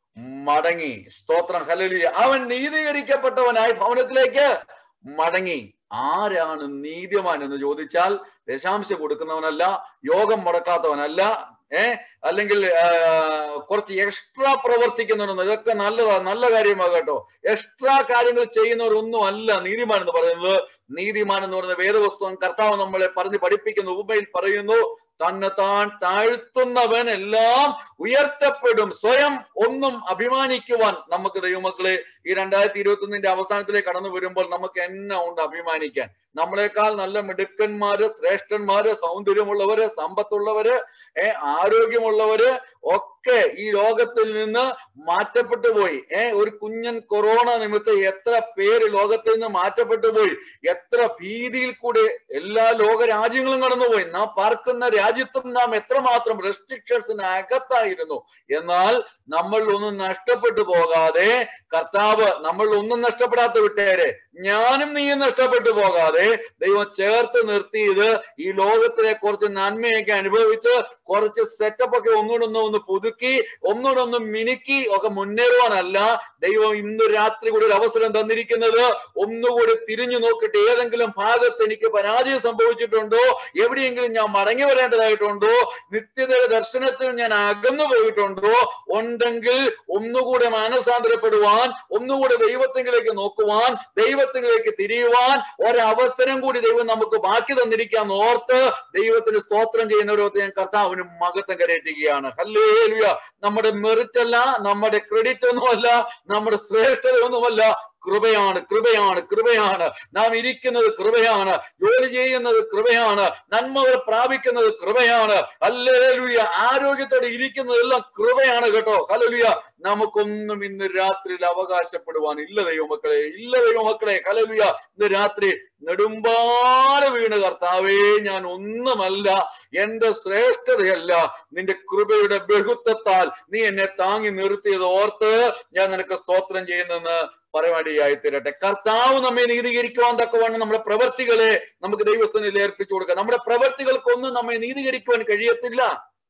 [SPEAKER 2] മടങ്ങി സ്തോത്രം ഹലലി അവൻ നീതീകരിക്കപ്പെട്ടവനായി ഭവനത്തിലേക്ക് മടങ്ങി ആരാണ് നീതിമാൻ എന്ന് ചോദിച്ചാൽ ദശാംശം കൊടുക്കുന്നവനല്ല യോഗം മുടക്കാത്തവനല്ല ഏ അല്ലെങ്കിൽ കുറച്ച് എക്സ്ട്രാ പ്രവർത്തിക്കുന്നവരൊന്നും ഇതൊക്കെ നല്ലതാ നല്ല കാര്യമാ കേട്ടോ എക്സ്ട്രാ കാര്യങ്ങൾ ചെയ്യുന്നവരൊന്നും അല്ല നീതിമാൻ എന്ന് പറയുന്നത് നീതിമാൻ എന്ന് പറയുന്ന വേദവസ്തുവം കർത്താവ് നമ്മളെ പറഞ്ഞ് പഠിപ്പിക്കുന്ന ഉപമയിൽ പറയുന്നു തന്നെ താൻ താഴ്ത്തുന്നവൻ എല്ലാം ഉയർത്തപ്പെടും സ്വയം ഒന്നും അഭിമാനിക്കുവാൻ നമുക്ക് ദൈവമക്കളെ ഈ രണ്ടായിരത്തി ഇരുപത്തി ഒന്നിന്റെ അവസാനത്തിലേക്ക് കടന്നു വരുമ്പോൾ നമുക്ക് എന്നെ ഉണ്ട് അഭിമാനിക്കാൻ നമ്മളെക്കാൾ നല്ല മിടുക്കന്മാര് ശ്രേഷ്ഠന്മാര് സൗന്ദര്യമുള്ളവര് സമ്പത്തുള്ളവര് ഏ ആരോഗ്യമുള്ളവര് ഒക്കെ ഈ ലോകത്തിൽ നിന്ന് മാറ്റപ്പെട്ടു പോയി ഏ ഒരു കുഞ്ഞൻ കൊറോണ നിമിത്തം എത്ര പേര് ലോകത്തിൽ നിന്ന് മാറ്റപ്പെട്ടു പോയി എത്ര ഭീതിയിൽ കൂടെ എല്ലാ ലോക രാജ്യങ്ങളും കടന്നുപോയി നാം പാർക്കുന്ന രാജ്യത്തും നാം എത്രമാത്രം റെസ്ട്രിക്ഷൻസിന് അകത്തായിരുന്നു എന്നാൽ നമ്മൾ ഒന്നും നഷ്ടപ്പെട്ടു പോകാതെ കർത്താവ് നമ്മൾ ഒന്നും നഷ്ടപ്പെടാത്ത വിട്ടേരെ ഞാനും നീയും നഷ്ടപ്പെട്ടു പോകാതെ ദൈവം ചേർത്ത് നിർത്തിയത് ഈ ലോകത്തിലെ കുറച്ച് നന്മയൊക്കെ അനുഭവിച്ച് കുറച്ച് സെറ്റപ്പ് ഒക്കെ ഒന്നുകൂടെ ഒന്ന് ഒന്ന് പുതുക്കി ഒന്നുകൂടെ ഒന്ന് മിനുക്കി ഒക്കെ മുന്നേറുവാനല്ല ദൈവം ഇന്ന് രാത്രി കൂടി ഒരു അവസരം തന്നിരിക്കുന്നത് ഒന്നുകൂടി തിരിഞ്ഞു നോക്കിയിട്ട് ഏതെങ്കിലും ഭാഗത്ത് എനിക്ക് പരാജയം സംഭവിച്ചിട്ടുണ്ടോ എവിടെയെങ്കിലും ഞാൻ മടങ്ങി വരേണ്ടതായിട്ടുണ്ടോ നിത്യതയുടെ ദർശനത്തിൽ ഞാൻ അകന്നു പോയിട്ടുണ്ടോ ഉണ്ടെങ്കിൽ ഒന്നുകൂടെ മാനസാന്തരപ്പെടുവാൻ ഒന്നുകൂടെ ദൈവത്തിങ്കിലേക്ക് നോക്കുവാൻ ദൈവത്തിങ്കിലേക്ക് തിരിയുവാൻ ഒരവസരം കൂടി ദൈവം നമുക്ക് ബാക്കി തന്നിരിക്കാൻ ഓർത്ത് ദൈവത്തിന് സ്തോത്രം ചെയ്യുന്നവരൊത്ത് ഞാൻ കർത്താവിന് മകത്വം കരയറ്റുകയാണ് ഹല്ലേലുയ നമ്മുടെ മെറിറ്റ് അല്ല നമ്മുടെ ക്രെഡിറ്റ് ഒന്നുമല്ല നമ്മുടെ ശ്രേഷ്ഠതയൊന്നുമല്ല കൃപയാണ് കൃപയാണ് കൃപയാണ് നാം ഇരിക്കുന്നത് കൃപയാണ് ജോലി ചെയ്യുന്നത് കൃപയാണ് നന്മകൾ പ്രാപിക്കുന്നത് കൃപയാണ് അല്ലേലുയ ആരോഗ്യത്തോടെ ഇരിക്കുന്നതെല്ലാം കൃപയാണ് കേട്ടോ ഹലലുയ നമുക്കൊന്നും ഇന്ന് രാത്രിയിൽ അവകാശപ്പെടുവാൻ ഇല്ല ദൈവമക്കളെ ഇല്ല ദൈവമക്കളെ ഹലലുയ ഇന്ന് രാത്രി നെടുമ്പാല വീണ് കർത്താവേ ഞാൻ ഒന്നുമല്ല എന്റെ ശ്രേഷ്ഠതയല്ല നിന്റെ കൃപയുടെ ബഹുത്വത്താൽ നീ എന്നെ താങ്ങി നിർത്തിയത് ഓർത്ത് ഞാൻ നിനക്ക് സ്തോത്രം ചെയ്യുന്നെന്ന് പറയുവാനിടയായി തീരട്ടെ കർത്താവ് നമ്മെ നീതീകരിക്കുവാൻ തക്കവണ്ണം നമ്മുടെ പ്രവർത്തികളെ നമുക്ക് ദൈവസ്ഥനിൽ ഏർപ്പിച്ചു കൊടുക്കാം നമ്മുടെ പ്രവർത്തികൾക്കൊന്നും നമ്മെ നീതീകരിക്കുവാൻ കഴിയത്തില്ല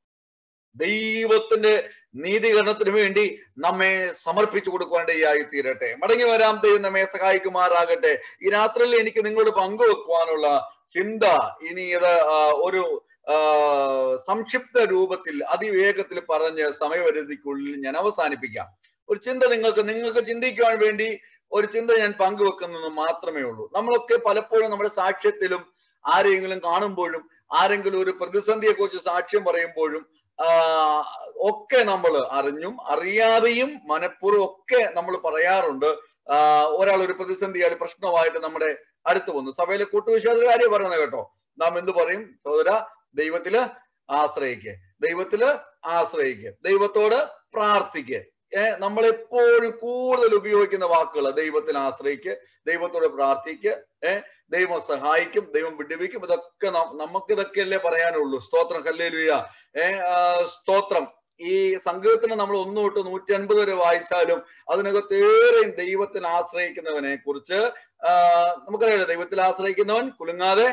[SPEAKER 2] ദൈവത്തിന്റെ നീതീകരണത്തിന് വേണ്ടി നമ്മെ സമർപ്പിച്ചു കൊടുക്കുവാനിടയായി തീരട്ടെ മടങ്ങി വരാം ദൈവം നമ്മെ സഹായിക്കുമാറാകട്ടെ ഈ രാത്രിയിൽ എനിക്ക് നിങ്ങളോട് പങ്കുവെക്കുവാനുള്ള ചിന്ത ഇനി ഇത് ഒരു സംക്ഷിപ്ത രൂപത്തിൽ അതിവേഗത്തിൽ പറഞ്ഞ് സമയപരിധിക്കുള്ളിൽ ഞാൻ അവസാനിപ്പിക്കാം ഒരു ചിന്ത നിങ്ങൾക്ക് നിങ്ങൾക്ക് ചിന്തിക്കുവാൻ വേണ്ടി ഒരു ചിന്ത ഞാൻ പങ്കുവെക്കുന്നത് മാത്രമേ ഉള്ളൂ നമ്മളൊക്കെ പലപ്പോഴും നമ്മുടെ സാക്ഷ്യത്തിലും ആരെങ്കിലും കാണുമ്പോഴും ആരെങ്കിലും ഒരു പ്രതിസന്ധിയെ കുറിച്ച് സാക്ഷ്യം പറയുമ്പോഴും ഒക്കെ നമ്മൾ അറിഞ്ഞും അറിയാതെയും മനഃപൂർവ്വം ഒക്കെ നമ്മൾ പറയാറുണ്ട് ഒരാൾ ഒരു പ്രതിസന്ധിയാൽ പ്രശ്നമായിട്ട് നമ്മുടെ അടുത്ത് വന്നു സഭയിലെ കൂട്ടുവിശ്വാസകാര്യം പറയുന്നത് കേട്ടോ നാം എന്ത് പറയും സഹോദര ദൈവത്തില് ആശ്രയിക്കുക ദൈവത്തില് ആശ്രയിക്കുക ദൈവത്തോട് പ്രാർത്ഥിക്കുക ഏർ നമ്മളെപ്പോഴും കൂടുതൽ ഉപയോഗിക്കുന്ന വാക്കുകൾ ദൈവത്തിൽ ആശ്രയിക്കുക ദൈവത്തോട് പ്രാർത്ഥിക്കുക ഏർ ദൈവം സഹായിക്കും ദൈവം വിടുവിക്കും ഇതൊക്കെ നമുക്ക് ഇതൊക്കെയല്ലേ പറയാനുള്ളൂ സ്തോത്രം കല്ലേലുയ ഏർ സ്തോത്രം ഈ സംഗീതത്തിന് നമ്മൾ ഒന്നു തൊട്ട് നൂറ്റി അൻപത് വരെ വായിച്ചാലും അതിനകത്തേറെയും ദൈവത്തിൽ ആശ്രയിക്കുന്നവനെ കുറിച്ച് നമുക്കറിയാലോ ദൈവത്തിൽ ആശ്രയിക്കുന്നവൻ കുലുങ്ങാതെ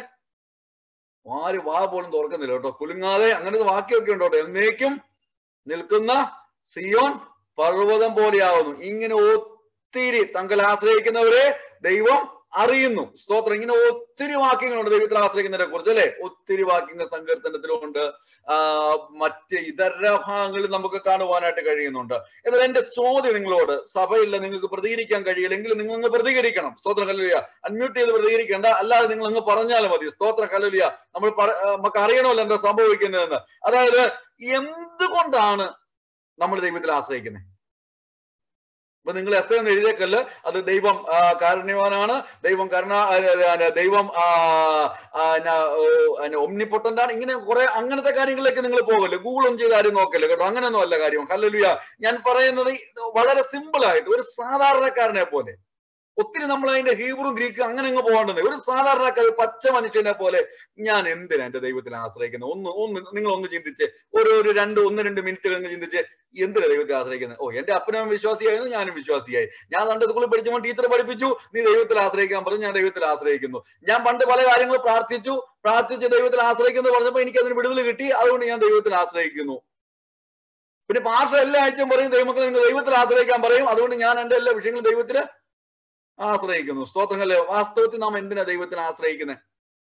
[SPEAKER 2] ആര് വാ പോലും തുറക്കുന്നില്ല കേട്ടോ കുലുങ്ങാതെ അങ്ങനത്തെ വാക്യമൊക്കെ ഉണ്ടോ എന്നേക്കും നിൽക്കുന്ന സിയോൻ പർവ്വതം പോലെയാവുന്നു ഇങ്ങനെ ഒത്തിരി തങ്ങൾ ആശ്രയിക്കുന്നവരെ ദൈവം അറിയുന്നു സ്തോത്രം ഇങ്ങനെ ഒത്തിരി വാക്യങ്ങളുണ്ട് ദൈവത്തിൽ ആശ്രയിക്കുന്നതിനെ കുറിച്ച് അല്ലെ ഒത്തിരി വാക്യങ്ങൾ സങ്കീർത്തനത്തിലുണ്ട് ആ മറ്റ് ഇതര ഭാഗങ്ങളിൽ നമുക്ക് കാണുവാനായിട്ട് കഴിയുന്നുണ്ട് എന്നാൽ എന്റെ ചോദ്യം നിങ്ങളോട് സഭയില്ല നിങ്ങൾക്ക് പ്രതികരിക്കാൻ കഴിയില്ലെങ്കിൽ നിങ്ങൾ അങ്ങ് പ്രതികരിക്കണം സ്തോത്രം കല്ലുലിയ അൺമ്യൂട്ട് ചെയ്ത് പ്രതികരിക്കേണ്ട അല്ലാതെ നിങ്ങൾ അങ്ങ് പറഞ്ഞാലും മതി സ്തോത്രം കല്ലുലിയ നമ്മൾ പറ- ആ, നമുക്ക് അറിയണമല്ലോ എന്താ സംഭവിക്കുന്നതെന്ന് അതായത് എന്തുകൊണ്ടാണ് നമ്മൾ ദൈവത്തിൽ ആശ്രയിക്കുന്നത് ഇപ്പൊ നിങ്ങൾ എസ് എന്ന് എഴുതിയേക്കല്ല അത് ദൈവം ആ, കാരുണ്യവാനാണ് ദൈവം കരുണ ആ, ആ, ദൈവം ഒമ്നിപ്പൊട്ടന്റ് ആണ് ഇങ്ങനെ കുറെ അങ്ങനത്തെ കാര്യങ്ങളിലേക്ക് നിങ്ങൾ പോകല്ലേ ഗൂഗിൾ ഒന്നും ചെയ്ത് ആരും നോക്കല്ലേ കേട്ടോ അങ്ങനെയൊന്നും അല്ല കാര്യം ഹല്ലേലൂയ ഞാൻ പറയുന്നത് ഇത് വളരെ സിമ്പിൾ ആയിട്ട് ഒരു സാധാരണക്കാരനെ പോലെ ഒത്തിരി നമ്മൾ അതിന്റെ ഹീബ്രു ഗ്രീക്ക് അങ്ങനെ അങ്ങ് പോകേണ്ടത് ഒരു സാധാരണക്കാർ പച്ച മനുഷ്യനെ പോലെ ഞാൻ എന്തിനാ എന്റെ ദൈവത്തിൽ ആശ്രയിക്കുന്നത് ഒന്ന് ഒന്ന് നിങ്ങൾ ഒന്ന് ചിന്തിച്ച് ഒരു ഒരു രണ്ട് ഒന്ന് രണ്ട് മിനിറ്റ് അങ്ങ് ചിന്തിച്ച് എന്തിനാ ദൈവത്തിൽ ആശ്രയിക്കുന്നത് ഓ എന്റെ അപ്പനും വിശ്വാസിയായിരുന്നു ഞാനും വിശ്വാസിയായി ഞാൻ പണ്ട് സ്കൂളിൽ പഠിച്ചപ്പോൾ ടീച്ചർ പഠിപ്പിച്ചു നീ ദൈവത്തിൽ ആശ്രയിക്കാൻ പറഞ്ഞു ഞാൻ ദൈവത്തിൽ ആശ്രയിക്കുന്നു ഞാൻ പണ്ട് പല കാര്യങ്ങൾ പ്രാർത്ഥിച്ചു പ്രാർത്ഥിച്ച് ദൈവത്തിൽ ആശ്രയിക്കുന്നു പറഞ്ഞപ്പോൾ എനിക്ക് അതിന് വിടുതൽ കിട്ടി അതുകൊണ്ട് ഞാൻ ദൈവത്തിൽ ആശ്രയിക്കുന്നു പിന്നെ പാഷ എല്ലാ ആഴ്ചയും പറയും ദൈവമക്കൾ നിങ്ങൾ ദൈവത്തിൽ ആശ്രയിക്കാൻ പറയും അതുകൊണ്ട് ഞാൻ എന്റെ എല്ലാ വിഷയങ്ങളും ദൈവത്തിൽ ആശ്രയിക്കുന്നു സ്തോത്രങ്ങളെ വാസ്തവത്തിൽ നാം എന്തിനാ ദൈവത്തിൽ ആശ്രയിക്കുന്നത്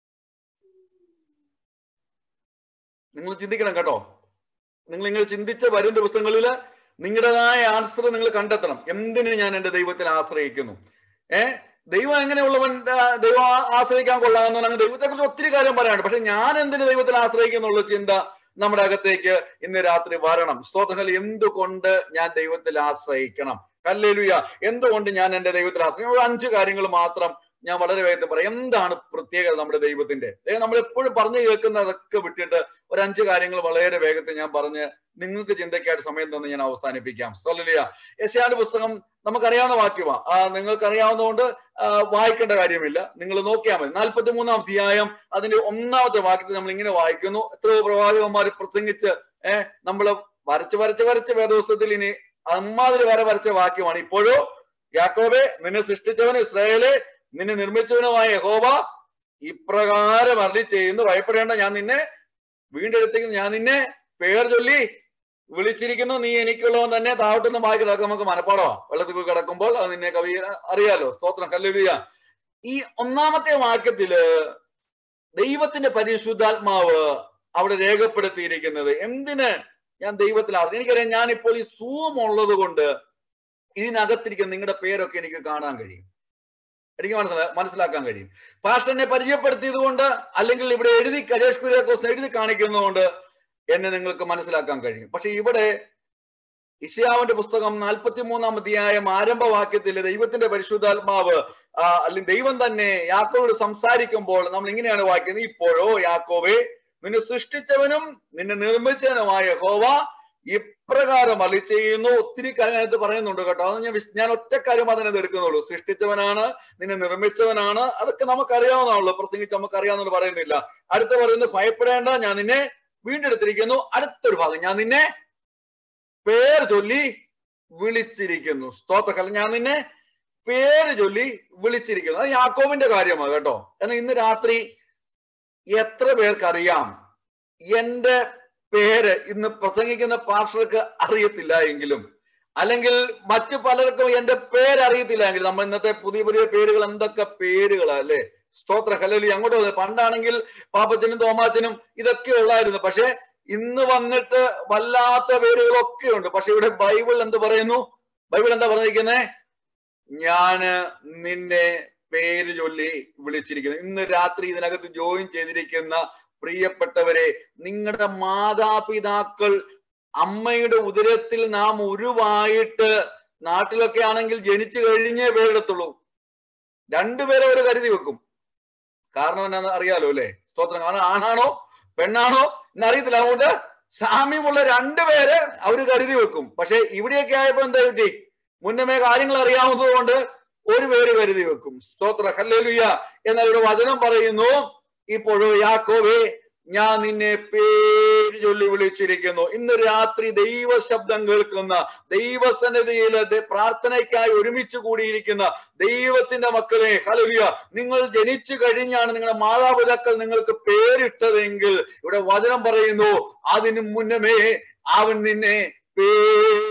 [SPEAKER 2] നിങ്ങൾ ചിന്തിക്കണം കേട്ടോ നിങ്ങൾ നിങ്ങൾ ചിന്തിച്ച വരും ദിവസങ്ങളിൽ നിങ്ങളുടേതായ ആൻസർ നിങ്ങൾ കണ്ടെത്തണം എന്തിന് ഞാൻ എന്റെ ദൈവത്തിൽ ആശ്രയിക്കുന്നു ഏ ദൈവം എങ്ങനെയുള്ളവൻ ആ, ദൈവം ആ- ആശ്രയിക്കാൻ കൊള്ളാമെന്ന് അങ്ങനെ ദൈവത്തെ കുറിച്ച് ഒത്തിരി കാര്യം പറയാനുണ്ട് പക്ഷെ ഞാൻ എന്തിന് ദൈവത്തിൽ ആശ്രയിക്കുന്നുള്ള ചിന്ത നമ്മുടെ അകത്തേക്ക് ഇന്ന് രാത്രി വരണം സ്തോത്രങ്ങൾ എന്തുകൊണ്ട് ഞാൻ ദൈവത്തിൽ ആശ്രയിക്കണം കല്ലേലുയ എന്തുകൊണ്ട് ഞാൻ എന്റെ ദൈവത്തിൽ ആശ്രയിക്കണം ഒരു അഞ്ച് കാര്യങ്ങൾ മാത്രം ഞാൻ വളരെ വേഗത്തിൽ പറയാം എന്താണ് പ്രത്യേകത നമ്മുടെ ദൈവത്തിന്റെ ഏ, നമ്മൾ എപ്പോഴും പറഞ്ഞു കേൾക്കുന്നതൊക്കെ വിട്ടിട്ട് ഒരു അഞ്ച് കാര്യങ്ങൾ വളരെ വേഗത്തിൽ ഞാൻ പറഞ്ഞ് നിങ്ങൾക്ക് ചിന്തയ്ക്കായിട്ട് സമയം തന്ന് ഞാൻ അവസാനിപ്പിക്കാം സൊല്ലിയ യശയാന്റെ പുസ്തകം നമുക്കറിയാവുന്ന വാക്യമാ ആ നിങ്ങൾക്ക് അറിയാവുന്നതുകൊണ്ട് ആ, വായിക്കേണ്ട കാര്യമില്ല നിങ്ങൾ നോക്കിയാൽ മതി നാൽപ്പത്തി മൂന്നാം അധ്യായം അതിന്റെ ഒന്നാമത്തെ വാക്യത്തിൽ നമ്മൾ ഇങ്ങനെ വായിക്കുന്നു എത്രയോ പ്രവാചകന്മാർ പ്രസംഗിച്ച് ഏഹ് നമ്മൾ വരച്ച് വരച്ച് വരച്ച് വേദോത്സവത്തിൽ ഇനി അമ്മാതിരി വര വരച്ച വാക്യമാണ് ഇപ്പോഴോ യാക്കോബെ നിന്നെ സൃഷ്ടിച്ചവന് ഇസ്രായേലെ നിന്നെ നിർമ്മിച്ചവനുമായ യഹോവ ഇപ്രകാരം അരളി ചെയ്യുന്നു ഭയപ്പെടേണ്ട ഞാൻ നിന്നെ വീണ്ടെടുത്തേക്കുന്നു ഞാൻ നിന്നെ പേർ ചൊല്ലി വിളിച്ചിരിക്കുന്നു നീ എനിക്കുള്ളവൻ തന്നെ താവട്ടുന്ന വായിക്ക് കിടക്കും നമുക്ക് മനപ്പാടമാ വെള്ളത്തിൽ പോയി കിടക്കുമ്പോൾ അത് നിന്നെ കവി അറിയാലോ സ്തോത്രം കല്ലുലിയ ഈ ഒന്നാമത്തെ വാക്യത്തില് ദൈവത്തിന്റെ പരിശുദ്ധാത്മാവ് അവിടെ രേഖപ്പെടുത്തിയിരിക്കുന്നത് എന്തിന് ഞാൻ ദൈവത്തിൽ ആശ്രയിക്കും എനിക്കറിയാം ഞാനിപ്പോൾ ഈ സൂം ഉള്ളത് കൊണ്ട് ഇതിനകത്തിരിക്കുന്ന നിങ്ങളുടെ പേരൊക്കെ എനിക്ക് കാണാൻ കഴിയും എനിക്ക് മനസ്സിലാ മനസ്സിലാക്കാൻ കഴിയും പാസ്റ്ററിനെ പരിചയപ്പെടുത്തിയത് കൊണ്ട് അല്ലെങ്കിൽ ഇവിടെ എഴുതി കരേഷ് കുര്യാക്കോസ് എഴുതി കാണിക്കുന്നതുകൊണ്ട് എന്നെ നിങ്ങൾക്ക് മനസ്സിലാക്കാൻ കഴിയും പക്ഷെ ഇവിടെ ഇഷ്യാവിന്റെ പുസ്തകം നാൽപ്പത്തി മൂന്നാം അധ്യായം ആരംഭവാക്യത്തിൽ ദൈവത്തിന്റെ പരിശുദ്ധാത്മാവ് ആ, അല്ലെങ്കിൽ ദൈവം തന്നെ യാക്കോവോട് സംസാരിക്കുമ്പോൾ നമ്മൾ ഇങ്ങനെയാണ് വായിക്കുന്നത് ഇപ്പോഴോ യാക്കോവേ നിന്നെ സൃഷ്ടിച്ചവനും നിന്നെ നിർമ്മിച്ചവനുമായ ഹോവ ഇപ്രകാരം അളി ചെയ്യുന്നു ഒത്തിരി കാര്യമായിട്ട് പറയുന്നുണ്ട് കേട്ടോ അത് ഞാൻ വിശ- ഞാൻ ഒറ്റ കാര്യം അതിനകത്ത് എടുക്കുന്നുള്ളൂ സൃഷ്ടിച്ചവനാണ് നിന്നെ നിർമ്മിച്ചവനാണ് അതൊക്കെ നമുക്കറിയാവുന്നതാണല്ലോ പ്രസംഗിച്ച് നമുക്കറിയാവുന്നത് പറയുന്നില്ല അടുത്ത പറയുന്നത് ഭയപ്പെടേണ്ട ഞാൻ നിന്നെ വീണ്ടെടുത്തിരിക്കുന്നു അടുത്തൊരു ഭാഗം ഞാൻ നിന്നെ പേര് ചൊല്ലി വിളിച്ചിരിക്കുന്നു സ്തോത്രക്കല്ല ഞാൻ നിന്നെ പേര് ചൊല്ലി വിളിച്ചിരിക്കുന്നു അത് യാക്കോബിന്റെ കാര്യമാണ് കേട്ടോ എന്നാൽ ഇന്ന് രാത്രി എത്ര പേർക്കറിയാം എന്റെ പേര് ഇന്ന് പ്രസംഗിക്കുന്ന പാർഷർക്ക് അറിയത്തില്ല എങ്കിലും അല്ലെങ്കിൽ മറ്റു പലർക്കും എന്റെ പേര് അറിയത്തില്ല എങ്കിൽ നമ്മൾ ഇന്നത്തെ പുതിയ പുതിയ പേരുകൾ എന്തൊക്കെ പേരുകളാ അല്ലേ സ്തോത്ര കല്ലലി അങ്ങോട്ട് വന്നു പണ്ടാണെങ്കിൽ പാപ്പച്ചനും തോമാച്ചനും ഇതൊക്കെ ഉള്ളായിരുന്നു പക്ഷെ ഇന്ന് വന്നിട്ട് വല്ലാത്ത പേരുകളൊക്കെ ഉണ്ട് പക്ഷെ ഇവിടെ ബൈബിൾ എന്ത് പറയുന്നു ബൈബിൾ എന്താ പറഞ്ഞിരിക്കുന്നത് ഞാന് നിന്നെ പേര് ചൊല്ലി വിളിച്ചിരിക്കുന്നു ഇന്ന് രാത്രി ഇതിനകത്ത് ജോയിൻ ചെയ്തിരിക്കുന്ന പ്രിയപ്പെട്ടവരെ നിങ്ങളുടെ മാതാപിതാക്കൾ അമ്മയുടെ ഉദരത്തിൽ നാം ഉരുവായിട്ട് നാട്ടിലൊക്കെ ആണെങ്കിൽ ജനിച്ചു കഴിഞ്ഞേ പേരെടുത്തുള്ളൂ രണ്ടുപേരെ അവർ കരുതി വെക്കും കാരണം എന്നാന്ന് അറിയാലോ അല്ലെ സ്തോത്രം കാരണം ആണാണോ പെണ്ണാണോ എന്നറിയത്തില്ല അതുകൊണ്ട് സാമ്യമുള്ള രണ്ടുപേരെ അവര് കരുതി വെക്കും പക്ഷെ ഇവിടെയൊക്കെ ആയപ്പോ എന്താ പറ്റി മുന്നമേ കാര്യങ്ങൾ അറിയാവുന്നത് കൊണ്ട് ഒരു പേര് കരുതി വെക്കും സ്തോത്ര ഹല്ലേലൂയ എന്നാൽ ഇവിടെ വചനം പറയുന്നു ഇപ്പോഴോ യാക്കോവേ ഞാൻ നിന്നെ പേര് ചൊല്ലി വിളിച്ചിരിക്കുന്നു ഇന്ന് രാത്രി ദൈവ ശബ്ദം കേൾക്കുന്ന ദൈവസന്നിധിയിൽ ദ- പ്രാർത്ഥനയ്ക്കായി ഒരുമിച്ച് കൂടിയിരിക്കുന്ന ദൈവത്തിന്റെ മക്കളെ ഹലവിയ നിങ്ങൾ ജനിച്ചു കഴിഞ്ഞാണ് നിങ്ങളുടെ മാതാപിതാക്കൾ നിങ്ങൾക്ക് പേരിട്ടതെങ്കിൽ ഇവിടെ വചനം പറയുന്നു അതിനു മുന്നമേ അവൻ നിന്നെ പേര്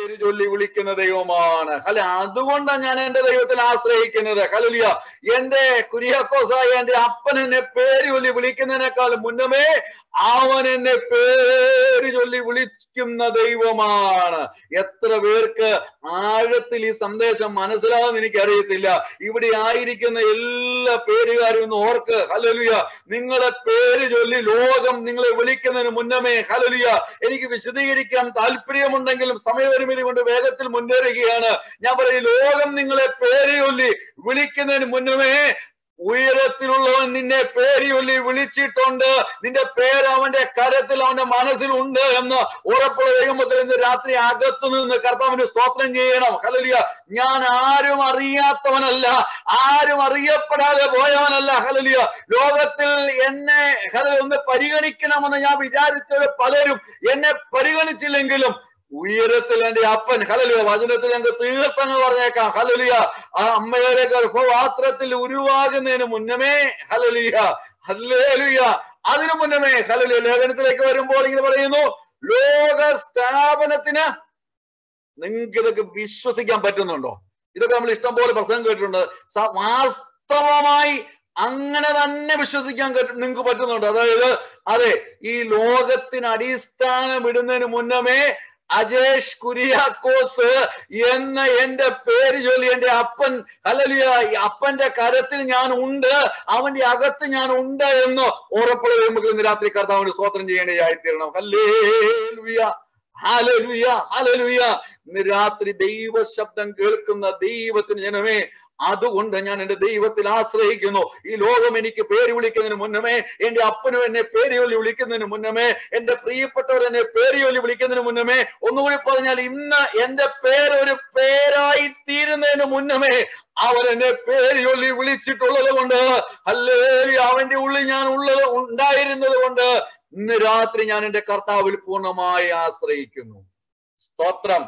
[SPEAKER 2] പേര് ചൊല്ലി വിളിക്കുന്ന ദൈവമാണ് അല്ലെ അതുകൊണ്ടാണ് ഞാൻ എന്റെ ദൈവത്തിൽ ആശ്രയിക്കുന്നത് ഹലുലിയ എന്റെ കുര്യാക്കോസായ എന്റെ അപ്പൻ എന്നെ പേര് ചൊല്ലി വിളിക്കുന്നതിനേക്കാൾ മുന്നമേ അവൻ എന്നെ പേര് ചൊല്ലി വിളിക്കുന്ന ദൈവമാണ് എത്ര പേർക്ക് ആഴത്തിൽ ഈ സന്ദേശം മനസ്സിലാവുന്ന എനിക്കറിയത്തില്ല ഇവിടെ ആയിരിക്കുന്ന എല്ലാ പേരുകാരും ഒന്ന് ഓർക്ക് ഹലലുയ നിങ്ങളുടെ പേര് ചൊല്ലി ലോകം നിങ്ങളെ വിളിക്കുന്നതിന് മുന്നമേ ഹലലുയ എനിക്ക് വിശദീകരിക്കാൻ താല്പര്യമുണ്ടെങ്കിലും സമയപരിമിതി കൊണ്ട് വേഗത്തിൽ മുന്നേറുകയാണ് ഞാൻ പറയും ലോകം നിങ്ങളെ പേര് ചൊല്ലി വിളിക്കുന്നതിന് മുന്നമേ ഉയരത്തിലുള്ളവൻ നിന്നെ പേര് ചൊല്ലി വിളിച്ചിട്ടുണ്ട് നിന്റെ പേര് അവന്റെ കരത്തിൽ അവന്റെ മനസ്സിലുണ്ട് എന്ന് ഉറപ്പുള്ള ദൈവമക്കൾ ഇന്ന് രാത്രി അകത്തു നിന്ന് കർത്താവിന് സ്തോത്രം ചെയ്യണം ഹലലിയ ഞാൻ ആരും അറിയാത്തവനല്ല ആരും അറിയപ്പെടാതെ പോയവനല്ല ഹലലിയ ലോകത്തിൽ എന്നെ ഹലൽ ഒന്ന് പരിഗണിക്കണമെന്ന് ഞാൻ വിചാരിച്ചത് പലരും എന്നെ പരിഗണിച്ചില്ലെങ്കിലും ഉയരത്തിൽ എന്റെ അപ്പൻ ഹലലിയ വചനത്തിൽ ഞങ്ങൾക്ക് തീർത്ഥങ്ങൾ പറഞ്ഞേക്കാം ഹലലിയ ആ അമ്മയുടെ ഗർഭപാത്രത്തിൽ ഉരുവാകുന്നതിന് മുന്നമേ ഹലലിയ ഹല്ലേലുയ അതിനു മുന്നമേ ഹലലിയ ലേഖനത്തിലേക്ക് വരുമ്പോൾ ഇങ്ങനെ പറയുന്നു ലോക സ്ഥാപനത്തിന് നിങ്ങൾക്ക് ഇതൊക്കെ വിശ്വസിക്കാൻ പറ്റുന്നുണ്ടോ ഇതൊക്കെ നമ്മൾ ഇഷ്ടം പോലെ പ്രസംഗം കേട്ടിട്ടുണ്ട് സ- വാസ്തവമായി അങ്ങനെ തന്നെ വിശ്വസിക്കാൻ കേട്ടി നിങ്ങൾക്ക് പറ്റുന്നുണ്ട് അതായത് അതെ ഈ ലോകത്തിന് അടിസ്ഥാനം ഇടുന്നതിന് മുന്നമേ അജേഷ് കുര്യാക്കോസ് എന്ന എന്റെ പേര് ചൊല്ലി എന്റെ അപ്പൻ ഹലലിയ ഈ അപ്പന്റെ കരത്തിൽ ഞാൻ ഉണ്ട് അവന്റെ അകത്ത് ഞാൻ ഉണ്ട് എന്ന് ഉറപ്പുള്ള നമുക്ക് ഇന്ന് രാത്രി കർത്താവിന് സ്വോത്രം ചെയ്യേണ്ടതായിത്തീരണം ഹല്ലേലൂയ ഹാലലുയ ഹാലലുയ ഇന്ന് രാത്രി ദൈവ ശബ്ദം കേൾക്കുന്ന ദൈവത്തിന് ജനമേ അതുകൊണ്ട് ഞാൻ എന്റെ ദൈവത്തിൽ ആശ്രയിക്കുന്നു ഈ ലോകം എനിക്ക് പേര് വിളിക്കുന്നതിന് മുന്നമേ എന്റെ അപ്പനും എന്നെ പേര് ചൊല്ലി വിളിക്കുന്നതിന് മുന്നമേ എന്റെ പ്രിയപ്പെട്ടവർ എന്നെ പേര് ചൊല്ലി വിളിക്കുന്നതിന് മുന്നമേ ഒന്നുകൂടി പറഞ്ഞാൽ ഇന്ന് എന്റെ പേര് ഒരു പേരായി തീരുന്നതിന് മുന്നമേ അവൻ എന്നെ പേര് ചൊല്ലി വിളിച്ചിട്ടുള്ളത് കൊണ്ട് അല്ലേ അവന്റെ ഉള്ളിൽ ഞാൻ ഉള്ളത് ഉണ്ടായിരുന്നത് കൊണ്ട് ഇന്ന് രാത്രി ഞാൻ എന്റെ കർത്താവിൽ പൂർണ്ണമായി ആശ്രയിക്കുന്നു സ്തോത്രം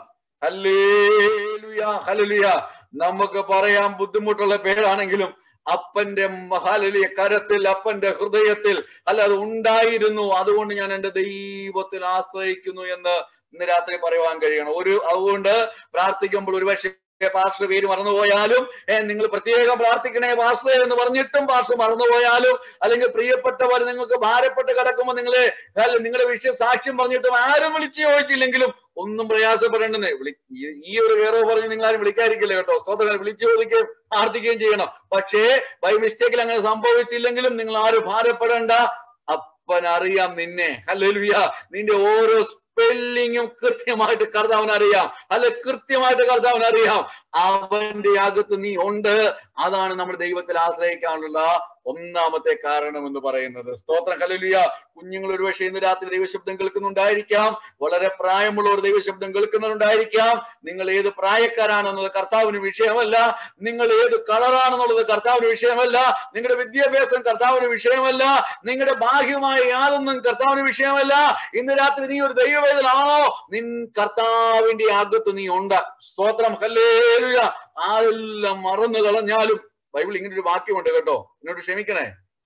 [SPEAKER 2] ഹല്ലേലൂയ ഹല്ലേലൂയ നമുക്ക് പറയാൻ ബുദ്ധിമുട്ടുള്ള പേരാണെങ്കിലും അപ്പന്റെ മഹാലലിയ കരത്തിൽ അപ്പന്റെ ഹൃദയത്തിൽ അല്ല അത് ഉണ്ടായിരുന്നു അതുകൊണ്ട് ഞാൻ എന്റെ ദൈവത്തിൽ ആശ്രയിക്കുന്നു എന്ന് ഇന്ന് രാത്രി പറയുവാൻ കഴിയണം ഒരു അതുകൊണ്ട് പ്രാർത്ഥിക്കുമ്പോൾ ഒരുപക്ഷെ പാർശ്വ പേര് മറന്നുപോയാലും ഏഹ് നിങ്ങൾ പ്രത്യേകം പ്രാർത്ഥിക്കണേ പാർശ്വ എന്ന് പറഞ്ഞിട്ടും പാർശ്വ മറന്നുപോയാലും അല്ലെങ്കിൽ പ്രിയപ്പെട്ടവർ നിങ്ങൾക്ക് ഭാരപ്പെട്ട് കിടക്കുമ്പോൾ നിങ്ങളെ അല്ല നിങ്ങളുടെ വിഷയം സാക്ഷ്യം പറഞ്ഞിട്ടും ആരും വിളിച്ചു ചോദിച്ചില്ലെങ്കിലും ഒന്നും പ്രയാസപ്പെടേണ്ടെന്നേ വിളി ഈ- ഈ ഒരു വേറെ പറഞ്ഞ് നിങ്ങൾ ആരും വിളിക്കാതിരിക്കില്ല കേട്ടോ സ്തോത്രം വിളിച്ചു ചോദിക്കുകയും പ്രാർത്ഥിക്കുകയും ചെയ്യണം പക്ഷേ ബൈ മിസ്റ്റേക്കിൽ അങ്ങനെ സംഭവിച്ചില്ലെങ്കിലും നിങ്ങൾ ആരും ഭാരപ്പെടേണ്ട അപ്പൻ അറിയാം നിന്നെ ഹല്ലേലൂയ നിന്റെ ഓരോ സ്പെല്ലിങ്ങും കൃത്യമായിട്ട് കർത്താവിന് അറിയാം അല്ലെ കൃത്യമായിട്ട് കർത്താവിന് അറിയാം അവന്റെ അകത്ത് നീ ഉണ്ട് അതാണ് നമ്മൾ ദൈവത്തിൽ ആശ്രയിക്കാനുള്ള ഒന്നാമത്തെ കാരണം എന്ന് പറയുന്നത് സ്തോത്രം കലലിയ കുഞ്ഞുങ്ങൾ ഒരുപക്ഷെ ഇന്ന് രാത്രി ദൈവശബ്ദം കേൾക്കുന്നുണ്ടായിരിക്കാം വളരെ പ്രായമുള്ള ഒരു ദൈവശബ്ദം കേൾക്കുന്നുണ്ടായിരിക്കാം നിങ്ങൾ ഏത് പ്രായക്കാരാണെന്നത് കർത്താവിന് വിഷയമല്ല നിങ്ങൾ ഏത് കളറാണെന്നുള്ളത് കർത്താവിന് വിഷയമല്ല നിങ്ങളുടെ വിദ്യാഭ്യാസം കർത്താവിന് വിഷയമല്ല നിങ്ങളുടെ ബാഹ്യമായ യാതൊന്നും കർത്താവിന് വിഷയമല്ല ഇന്ന് രാത്രി നീ ഒരു ദൈവവേദനാണോ നിൻ കർത്താവിന്റെ അകത്ത് നീ ഉണ്ട് സ്തോത്രം ഹല്ലേലൂയ ആരെല്ലാം മറന്നു കളഞ്ഞാലും ബൈബിൾ ഇങ്ങനെ ഒരു വാക്യമുണ്ട് കേട്ടോ എന്നോട് ക്ഷമിക്കണേ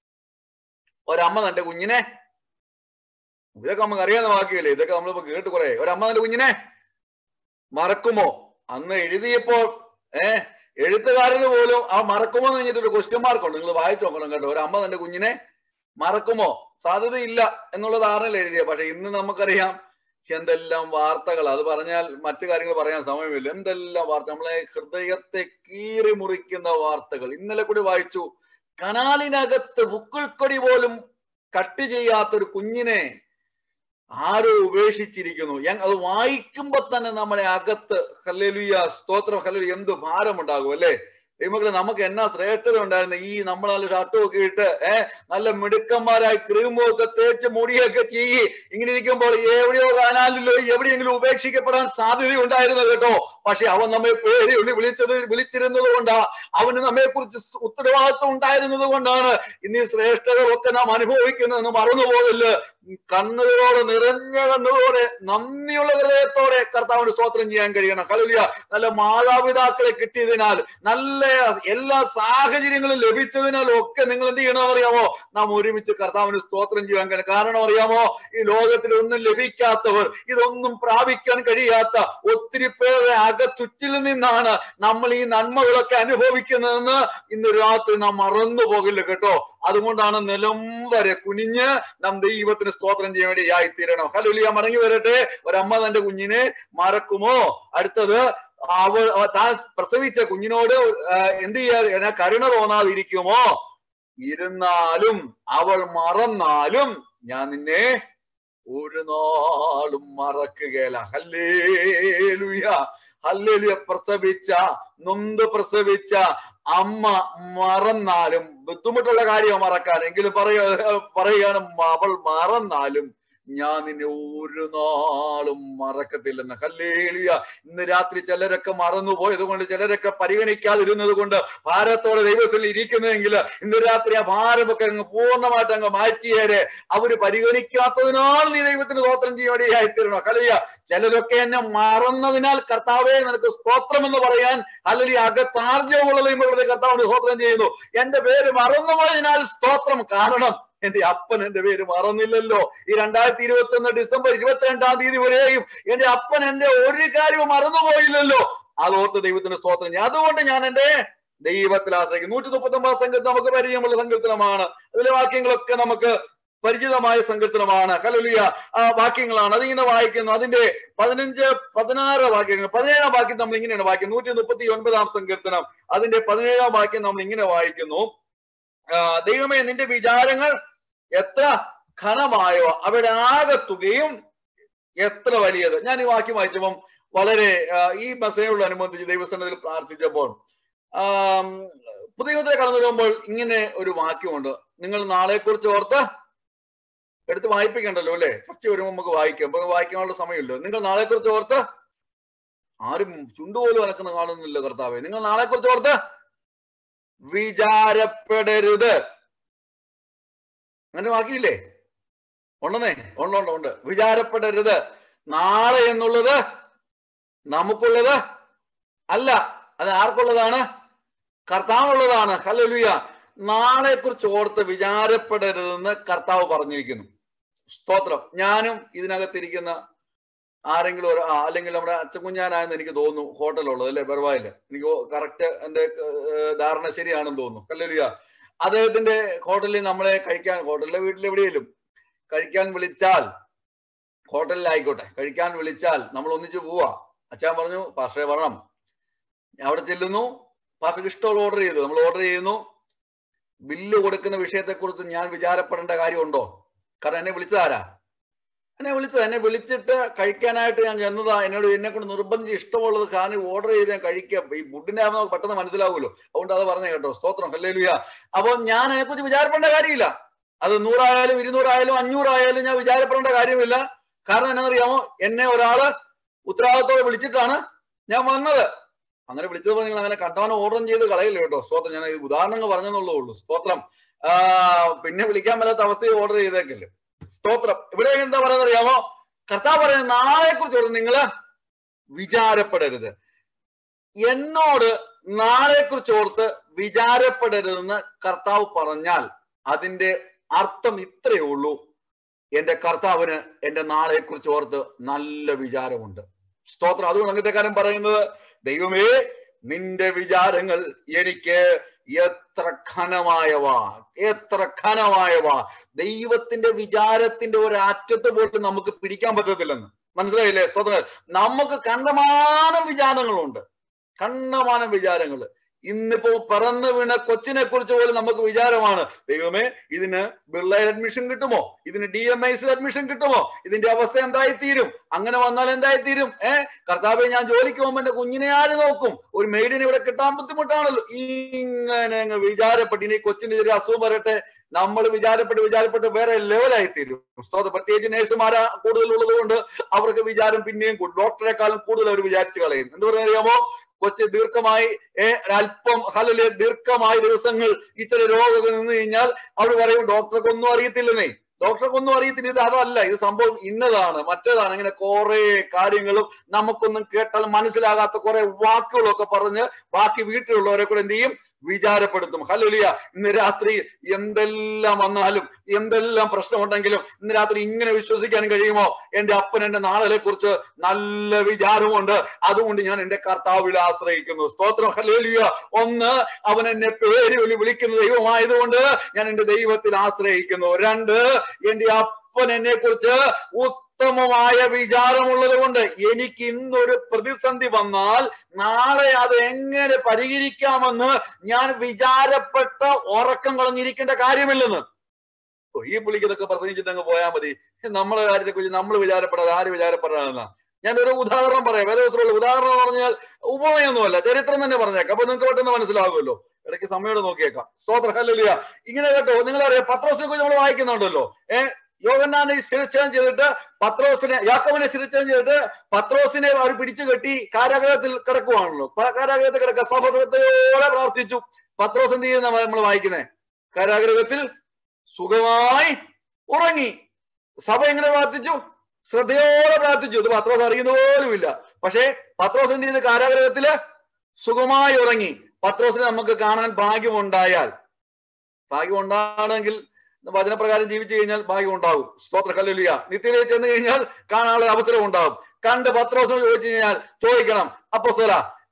[SPEAKER 2] ഒരമ്മ തന്റെ കുഞ്ഞിനെ ഇതൊക്കെ നമുക്ക് അറിയാവുന്ന വാക്യമല്ലേ ഇതൊക്കെ നമ്മളിപ്പോ കേട്ട് കുറെ ഒരമ്മ തന്റെ കുഞ്ഞിനെ മറക്കുമോ അന്ന് എഴുതിയപ്പോൾ ഏഹ് എഴുത്തുകാരന് പോലും ആ മറക്കുമോ എന്ന് കഴിഞ്ഞിട്ട് ഒരു ക്വസ്റ്റ്യൻ മാർക്കുണ്ട് നിങ്ങൾ വായിച്ചു നോക്കണം കേട്ടോ ഒരു അമ്മ തന്റെ കുഞ്ഞിനെ മറക്കുമോ സാധ്യതയില്ല എന്നുള്ള ധാരണയിൽ എഴുതിയ പക്ഷെ ഇന്ന് നമുക്കറിയാം എന്തെല്ലാം വാർത്തകൾ അത് പറഞ്ഞാൽ മറ്റു കാര്യങ്ങൾ പറയാൻ സമയമില്ല എന്തെല്ലാം വാർത്ത നമ്മളെ ഹൃദയത്തെ കീറി മുറിക്കുന്ന വാർത്തകൾ ഇന്നലെ കൂടി വായിച്ചു കനാലിനകത്ത് ബുക്കിൾക്കൊടി പോലും കട്ട് ചെയ്യാത്ത ഒരു കുഞ്ഞിനെ ആരോ ഉപേക്ഷിച്ചിരിക്കുന്നു ഞാൻ അത് വായിക്കുമ്പോ തന്നെ നമ്മുടെ അകത്ത് ഹല്ലേലൂയ സ്തോത്രം ഹല്ലേലൂയ എന്ത് ഭാരമുണ്ടാകും അല്ലേ ദൈവമക്കളെ നമുക്ക് എന്നാ ശ്രേഷ്ഠത ഉണ്ടായിരുന്നു ഈ നമ്മൾ നല്ല ഷർട്ടും ഒക്കെ ഇട്ട് ഏഹ് നല്ല മിടുക്കന്മാരായി ക്രീമും ഒക്കെ തേച്ച് മുടിയൊക്കെ ചെയ്യി ഇങ്ങനെ ഇരിക്കുമ്പോൾ എവിടെയോ കാണാനില്ലോ എവിടെയെങ്കിലും ഉപേക്ഷിക്കപ്പെടാൻ സാധ്യത ഉണ്ടായിരുന്നു കേട്ടോ പക്ഷെ അവൻ നമ്മെ പേര് വിളി വിളിച്ചത് വിളിച്ചിരുന്നത് കൊണ്ടാ അവന് നമ്മെ കുറിച്ച് ഉത്തരവാദിത്വം ഉണ്ടായിരുന്നത് കൊണ്ടാണ് ഇന്ന് ഈ ശ്രേഷ്ഠതകളൊക്കെ നാം അനുഭവിക്കുന്നതെന്ന് മറന്നുപോകല് കണ്ണുകളോട് നിറഞ്ഞ കണ്ണുകളോടെ നന്ദിയുള്ള ഹൃദയത്തോടെ കർത്താവിന് സ്തോത്രം ചെയ്യാൻ കഴിയണം ഹല്ലേലൂയ നല്ല മാതാപിതാക്കളെ കിട്ടിയതിനാൽ നല്ല എല്ലാ സാഹചര്യങ്ങളും ലഭിച്ചതിനാൽ ഒക്കെ നിങ്ങൾ എന്ത് ചെയ്യണം അറിയാമോ നാം ഒരുമിച്ച് കർത്താവിന് സ്തോത്രം ചെയ്യാൻ കഴിയും കാരണം അറിയാമോ ഈ ലോകത്തിൽ ഒന്നും ലഭിക്കാത്തവർ ഇതൊന്നും പ്രാപിക്കാൻ കഴിയാത്ത ഒത്തിരി പേരുടെ അകത്തുറ്റിൽ നിന്നാണ് നമ്മൾ ഈ നന്മകളൊക്കെ അനുഭവിക്കുന്നതെന്ന് ഇന്ന് രാത്രി നാം മറന്നു പോകില്ല കേട്ടോ അതുകൊണ്ടാണ് നിലം വരെ കുനിഞ്ഞ് നാം ദൈവത്തിന് സ്തോത്രം ചെയ്യാൻ വേണ്ടി ആയിത്തീരണം ഹലുലിയ മടങ്ങി വരട്ടെ ഒരമ്മ തന്റെ കുഞ്ഞിനെ മറക്കുമോ അടുത്തത് അവൾ അവ- താൻ പ്രസവിച്ച കുഞ്ഞിനോട് ആ, എന്ത് ചെയ്യാ കരുണ തോന്നാതിരിക്കുമോ ഇരുന്നാലും അവൾ മറന്നാലും ഞാൻ നിന്നെ ഒരു നാളും മറക്കുകയില്ല ഹല്ലേലൂയ ഹല്ലേലൂയ പ്രസവിച്ച നൊന്ത് പ്രസവിച്ച അമ്മ മറന്നാലും ബുദ്ധിമുട്ടുള്ള കാര്യം മറക്കാൻ എങ്കിലും പറയുക പറയുകയാണ് അവൾ മറന്നാലും ഞാൻ നിന്നെ ഒരു നാളും മറക്കത്തില്ലെന്ന് ഹല്ലേലൂയ ഇന്ന് രാത്രി ചിലരൊക്കെ മറന്നുപോയത് കൊണ്ട് ചിലരൊക്കെ പരിഗണിക്കാതിരുന്നത് കൊണ്ട് ഭാരത്തോടെ ദൈവത്തിൽ ഇരിക്കുന്നെങ്കിൽ ഇന്ന് രാത്രി ആ ഭാരമൊക്കെ അങ്ങ് പൂർണ്ണമായിട്ട് അങ്ങ് മാറ്റിയേരെ അവര് പരിഗണിക്കാത്തതിനാൽ നീ ദൈവത്തിന് സ്തോത്രം ചെയ്യുവാടിയായിത്തീരണോ ഹല്ലേലൂയ ചിലരൊക്കെ എന്നെ മറന്നതിനാൽ കർത്താവെ നിനക്ക് സ്തോത്രം എന്ന് പറയാൻ അല്ലെങ്കിൽ അകത്താർജവമുള്ള ദൈവങ്ങളുടെ കർത്താവിന് സ്തോത്രം ചെയ്യുന്നു എന്റെ പേര് മറന്നുപോയതിനാൽ സ്തോത്രം കാരണം എന്റെ അപ്പൻ എന്റെ പേര് മറന്നില്ലല്ലോ ഈ രണ്ടായിരത്തി ഇരുപത്തി ഒന്ന് ഡിസംബർ ഇരുപത്തിരണ്ടാം തീയതി വരെയും എന്റെ അപ്പൻ എന്റെ ഒരു കാര്യവും മറന്നുപോയില്ലല്ലോ അതോർത്ത് ദൈവത്തിന് സ്തോത്രം ചെയ്യും. അതുകൊണ്ട് ഞാൻ എന്റെ ദൈവത്തിൽ ആശ്രയിക്കും നൂറ്റി മുപ്പത്തി ഒമ്പത് സംഘത്തിൽ നമുക്ക് പരിചയമുള്ള സങ്കീർത്തനമാണ് അതിലെ വാക്യങ്ങളൊക്കെ നമുക്ക് പരിചിതമായ സങ്കീർത്തനമാണ് ഹലലുയ ആ വാക്യങ്ങളാണ് അതിങ്ങനെ വായിക്കുന്നു അതിന്റെ പതിനഞ്ച് പതിനാറ് വാക്യങ്ങൾ പതിനേഴാം വാക്യം നമ്മൾ ഇങ്ങനെയാണ് വായിക്കുന്നത് നൂറ്റി മുപ്പത്തി ഒൻപതാം സങ്കീർത്തനം അതിന്റെ പതിനേഴാം വാക്യം നമ്മൾ ഇങ്ങനെ വായിക്കുന്നു ആ, ദൈവമേ നിന്റെ വിചാരങ്ങൾ എത്ര ഘനമായോ അവയുടെ ആകത്തുകയും എത്ര വലിയത് ഞാൻ ഈ വാക്യം വായിച്ചപ്പം വളരെ ആ, ഈ മെസ്സേജോട് അനുബന്ധിച്ച് ദൈവസ്ഥാനത്തിൽ പ്രാർത്ഥിച്ചപ്പോൾ ആം, പുതിയ നിയമത്തിലേക്ക് കടന്നു വരുമ്പോൾ ഇങ്ങനെ ഒരു വാക്യമുണ്ട് നിങ്ങൾ നാളെ കുറിച്ച് ഓർത്ത് എടുത്ത് വായിപ്പിക്കണ്ടല്ലോ അല്ലെ ഫസ്റ്റ് വരുമ്പോൾ നമുക്ക് വായിക്കാം അപ്പൊ വായിക്കാനുള്ള സമയമില്ല നിങ്ങൾ നാളെ കുറിച്ച് ഓർത്ത് ആരും ചുണ്ടുപോലും അനക്കുന്ന കാണുന്നില്ല കർത്താവെ നിങ്ങൾ നാളെ കുറിച്ച് ഓർത്ത് വിചാരപ്പെടരുത് അങ്ങനെ വാക്കിയില്ലേ ഉണ്ടെന്നേ ഉണ്ട് ഉണ്ട് ഉണ്ട് വിചാരപ്പെടരുത് നാളെ എന്നുള്ളത് നമുക്കുള്ളത് അല്ല അത് ആർക്കുള്ളതാണ് കർത്താവുള്ളതാണ് ഹല്ലേലൂയ നാളെ കുറിച്ച് ഓർത്ത് വിചാരപ്പെടരുതെന്ന് കർത്താവ് പറഞ്ഞിരിക്കുന്നു സ്തോത്രം ഞാനും ഇതിനകത്തിരിക്കുന്ന ആരെങ്കിലും ഒരു ആ, അല്ലെങ്കിൽ നമ്മുടെ അച്ചൻകുഞ്ഞാനായെന്ന് എനിക്ക് തോന്നുന്നു ഹോട്ടലുള്ളത് അല്ലെ ബെർവായില് എനിക്ക് കറക്റ്റ് എന്റെ ഏർ, ധാരണ ശരിയാണെന്ന് തോന്നുന്നു ഹല്ലേലൂയ അദ്ദേഹത്തിന്റെ ഹോട്ടലിൽ നമ്മളെ കഴിക്കാൻ ഹോട്ടലിലെ വീട്ടിൽ എവിടെയെങ്കിലും കഴിക്കാൻ വിളിച്ചാൽ ഹോട്ടലിലായിക്കോട്ടെ കഴിക്കാൻ വിളിച്ചാൽ നമ്മൾ ഒന്നിച്ച് പോവാ അച്ഛൻ പറഞ്ഞു പാസ്റ്ററെ വരണം അവിടെ ചെല്ലുന്നു പാസ്റ്റർക്ക് ഇഷ്ടമുള്ള ഓർഡർ ചെയ്തു നമ്മൾ ഓർഡർ ചെയ്യുന്നു ബില്ല് കൊടുക്കുന്ന വിഷയത്തെക്കുറിച്ച് ഞാൻ വിചാരപ്പെടേണ്ട കാര്യമുണ്ടോ കാരണം എന്നെ വിളിച്ചതാരാ എന്നെ വിളിച്ചത് എന്നെ വിളിച്ചിട്ട് കഴിക്കാനായിട്ട് ഞാൻ ചെന്നതാ എന്നോട് എന്നെ കൊണ്ട് നിർബന്ധിച്ച് ഇഷ്ടമുള്ളത് കാരണം ഓർഡർ ചെയ്ത് ഞാൻ കഴിക്കാം ഈ ഫുഡിന്റെ ആകുമ്പോൾ നമുക്ക് പെട്ടെന്ന് മനസ്സിലാവുമല്ലോ അതുകൊണ്ട് അത് പറഞ്ഞു കേട്ടോ സ്തോത്രം ഹല്ലേലൂയ അപ്പൊ ഞാൻ അതിനെക്കുറിച്ച് വിചാരപ്പെടേണ്ട കാര്യമില്ല അത് നൂറായാലും ഇരുന്നൂറായാലും അഞ്ഞൂറായാലും ഞാൻ വിചാരപ്പെടേണ്ട കാര്യമില്ല കാരണം എന്നറിയാമോ എന്നെ ഒരാള് ഉത്തരവാദിത്തോടെ വിളിച്ചിട്ടാണ് ഞാൻ വന്നത് അങ്ങനെ വിളിച്ചപ്പോൾ നിങ്ങൾ അങ്ങനെ കണ്ടവനെ ഓർഡർ ചെയ്ത് കളയില്ല കേട്ടോ സ്തോത്രം ഞാൻ ഇത് ഉദാഹരണങ്ങൾ പറഞ്ഞെന്നുള്ളൂ ഉള്ളൂ സ്തോത്രം ആ പിന്നെ വിളിക്കാൻ പറ്റാത്ത അവസ്ഥയിൽ ഓർഡർ ചെയ്തേക്കില്ല സ്തോത്രം ഇവിടെ എന്താ പറയുന്നത് അറിയാമോ കർത്താവ് പറയുന്നത് നാളെ കുറിച്ച് നിങ്ങൾ വിചാരപ്പെടരുത് എന്നോട് നാളെ കുറിച്ച് ഓർത്ത് വിചാരപ്പെടരുതെന്ന് കർത്താവ് പറഞ്ഞാൽ അതിന്റെ അർത്ഥം ഇത്രയേ ഉള്ളൂ എന്റെ കർത്താവിന് എന്റെ നാളെ കുറിച്ച് ഓർത്ത് നല്ല വിചാരമുണ്ട് സ്തോത്രം അതുകൊണ്ട് അങ്ങനത്തെക്കാരൻ പറയുന്നത് ദൈവമേ നിന്റെ വിചാരങ്ങൾ എനിക്ക് എത്ര ഘനമായവ എത്ര ഘനമായവ ദൈവത്തിന്റെ വിചാരത്തിന്റെ ഒരു അറ്റത്ത് പോയിട്ട് നമുക്ക് പിടിക്കാൻ പറ്റത്തില്ലെന്ന് മനസ്സിലായില്ലേ സ്തോത്രം നമുക്ക് കണ്ടമാനം വിചാരങ്ങളുണ്ട് കണ്ടമാനം വിചാരങ്ങൾ ഇന്നിപ്പോ പറന്ന് വീണ കൊച്ചിനെ കുറിച്ച് പോലും നമുക്ക് വിചാരമാണ് ദൈവമേ ഇതിന് ബിർളയിൽ അഡ്മിഷൻ കിട്ടുമോ ഇതിന് ഡി എം ഐസിൽ അഡ്മിഷൻ കിട്ടുമോ ഇതിന്റെ അവസ്ഥ എന്തായി തീരും അങ്ങനെ വന്നാൽ എന്തായി തീരും ഏഹ് കർത്താവെ ഞാൻ ജോലിക്ക് പോകുമ്പോ എന്റെ കുഞ്ഞിനെ ആര് നോക്കും ഒരു മെയ്ഡിനെ ഇവിടെ കിട്ടാൻ ബുദ്ധിമുട്ടാണല്ലോ ഇങ്ങനെ അങ്ങ് വിചാരപ്പെട്ട് ഇനി കൊച്ചിന് ചെറിയ അസുഖം വരട്ടെ നമ്മൾ വിചാരപ്പെട്ട് വിചാരപ്പെട്ട് വേറെ ലെവലായി തീരും സ്തോത്രം പ്രത്യേകിച്ച് നേഴ്സുമാരാ കൂടുതലുള്ളത് കൊണ്ട് അവർക്ക് വിചാരം പിന്നെയും കൂടും ഡോക്ടറെക്കാളും കൂടുതൽ അവർ വിചാരിച്ചു കളയും എന്ത് പറയാൻ അറിയാമോ കൊച്ചു ദീർഘമായി ഏഹ് അല്പം ഹലലെ ദീർഘമായ ദിവസങ്ങൾ ഇത്തരം രോഗങ്ങൾ നിന്ന് കഴിഞ്ഞാൽ അവർ പറയും ഡോക്ടർക്ക് ഒന്നും അറിയത്തില്ലെന്നേ ഡോക്ടർക്കൊന്നും അറിയത്തില്ല ഇത് അതല്ല ഇത് സംഭവം ഇന്നതാണ് മറ്റേതാണ് ഇങ്ങനെ കുറെ കാര്യങ്ങളും നമുക്കൊന്നും കേട്ടാൽ മനസ്സിലാകാത്ത കുറെ വാക്കുകളൊക്കെ പറഞ്ഞ് ബാക്കി വീട്ടിലുള്ളവരെ കൂടെ എന്ത് ചെയ്യും വിചാരപ്പെടുത്തും ഹലുലിയ ഇന്ന് രാത്രി എന്തെല്ലാം വന്നാലും എന്തെല്ലാം പ്രശ്നമുണ്ടെങ്കിലും ഇന്ന് രാത്രി ഇങ്ങനെ വിശ്വസിക്കാൻ കഴിയുമോ എന്റെ അപ്പൻ എന്റെ നാളെ കുറിച്ച് നല്ല വിചാരമുണ്ട് അതുകൊണ്ട് ഞാൻ എന്റെ കർത്താവിൽ ആശ്രയിക്കുന്നു സ്തോത്രം ഹലേലിയ ഒന്ന് അവൻ എന്നെ പേര് വിളി വിളിക്കുന്ന ദൈവമായതുകൊണ്ട് ഞാൻ എന്റെ ദൈവത്തിൽ ആശ്രയിക്കുന്നു രണ്ട് എന്റെ അപ്പൻ എന്നെ കുറിച്ച് ഉത്തമമായ വിചാരമുള്ളത് കൊണ്ട് എനിക്ക് ഇന്നൊരു പ്രതിസന്ധി വന്നാൽ നാളെ അത് എങ്ങനെ പരിഹരിക്കാമെന്ന് ഞാൻ വിചാരപ്പെട്ട ഉറക്കം കളഞ്ഞിരിക്കേണ്ട കാര്യമില്ലെന്ന് ഓ, ഈ പുള്ളിക്ക് ഇതൊക്കെ പ്രസംഗിച്ചിട്ട് അങ്ങ് പോയാൽ മതി നമ്മളെ കാര്യത്തെ കുറിച്ച് നമ്മൾ വിചാരപ്പെടാതെ ആര് വിചാരപ്പെടാതെന്നാ ഞാനൊരു ഉദാഹരണം പറയാം വേദവസ്തുള്ള ഉദാഹരണം എന്ന് പറഞ്ഞാൽ ഉപമയൊന്നുമല്ല ചരിത്രം തന്നെ പറഞ്ഞേക്കാം അപ്പൊ നിങ്ങൾക്ക് പെട്ടെന്ന് മനസ്സിലാകുമല്ലോ ഇടയ്ക്ക് സമയോടെ നോക്കിയേക്കാം സ്തോത്ര ഹല്ലേലൂയ ഇങ്ങനെ കേട്ടോ നിങ്ങളറിയാം പത്രോസിനെ കുറിച്ച് നമ്മൾ വായിക്കുന്നുണ്ടല്ലോ ഏഹ് യോഗന്നാനെ ശിരച്ഛേദം ചെയ്തിട്ട് പത്രോസിനെ യാക്കോബിനെ ശിരച്ഛേദം ചെയ്തിട്ട് പത്രോസിനെ അവർ പിടിച്ചു കെട്ടി കാരാഗ്രഹത്തിൽ കിടക്കുവാണല്ലോ പ- കാരാഗ്രഹത്തിൽ കിടക്കുക സഭത്തോടെ പ്രാർത്ഥിച്ചു പത്രോസ് എന്ത് ചെയ്യുന്ന നമ്മൾ വായിക്കുന്നത് കാരാഗ്രഹത്തിൽ സുഖമായി ഉറങ്ങി സഭ എങ്ങനെ പ്രാർത്ഥിച്ചു ശ്രദ്ധയോടെ പ്രാർത്ഥിച്ചു ഇത് പത്രോസ് അറിയുന്ന പോലുമില്ല പക്ഷേ പത്രോസ് എന്ത് ചെയ്യുന്നു കാരാഗ്രഹത്തില് സുഖമായി ഉറങ്ങി പത്രോസിനെ നമുക്ക് കാണാൻ ഭാഗ്യമുണ്ടായാൽ ഭാഗ്യം ഉണ്ടാകണമെങ്കിൽ വചനപ്രകാരം ജീവിച്ചു കഴിഞ്ഞാൽ ഭാഗ്യം ഉണ്ടാകും സ്തോത്ര കല്ലുലിയ നിത്യതയിൽ ചെന്ന് കഴിഞ്ഞാൽ കാണാനുള്ള അവസരം ഉണ്ടാകും കണ്ട് പത്രോസിനോട് ചോദിച്ചു കഴിഞ്ഞാൽ ചോദിക്കണം അപ്പൊ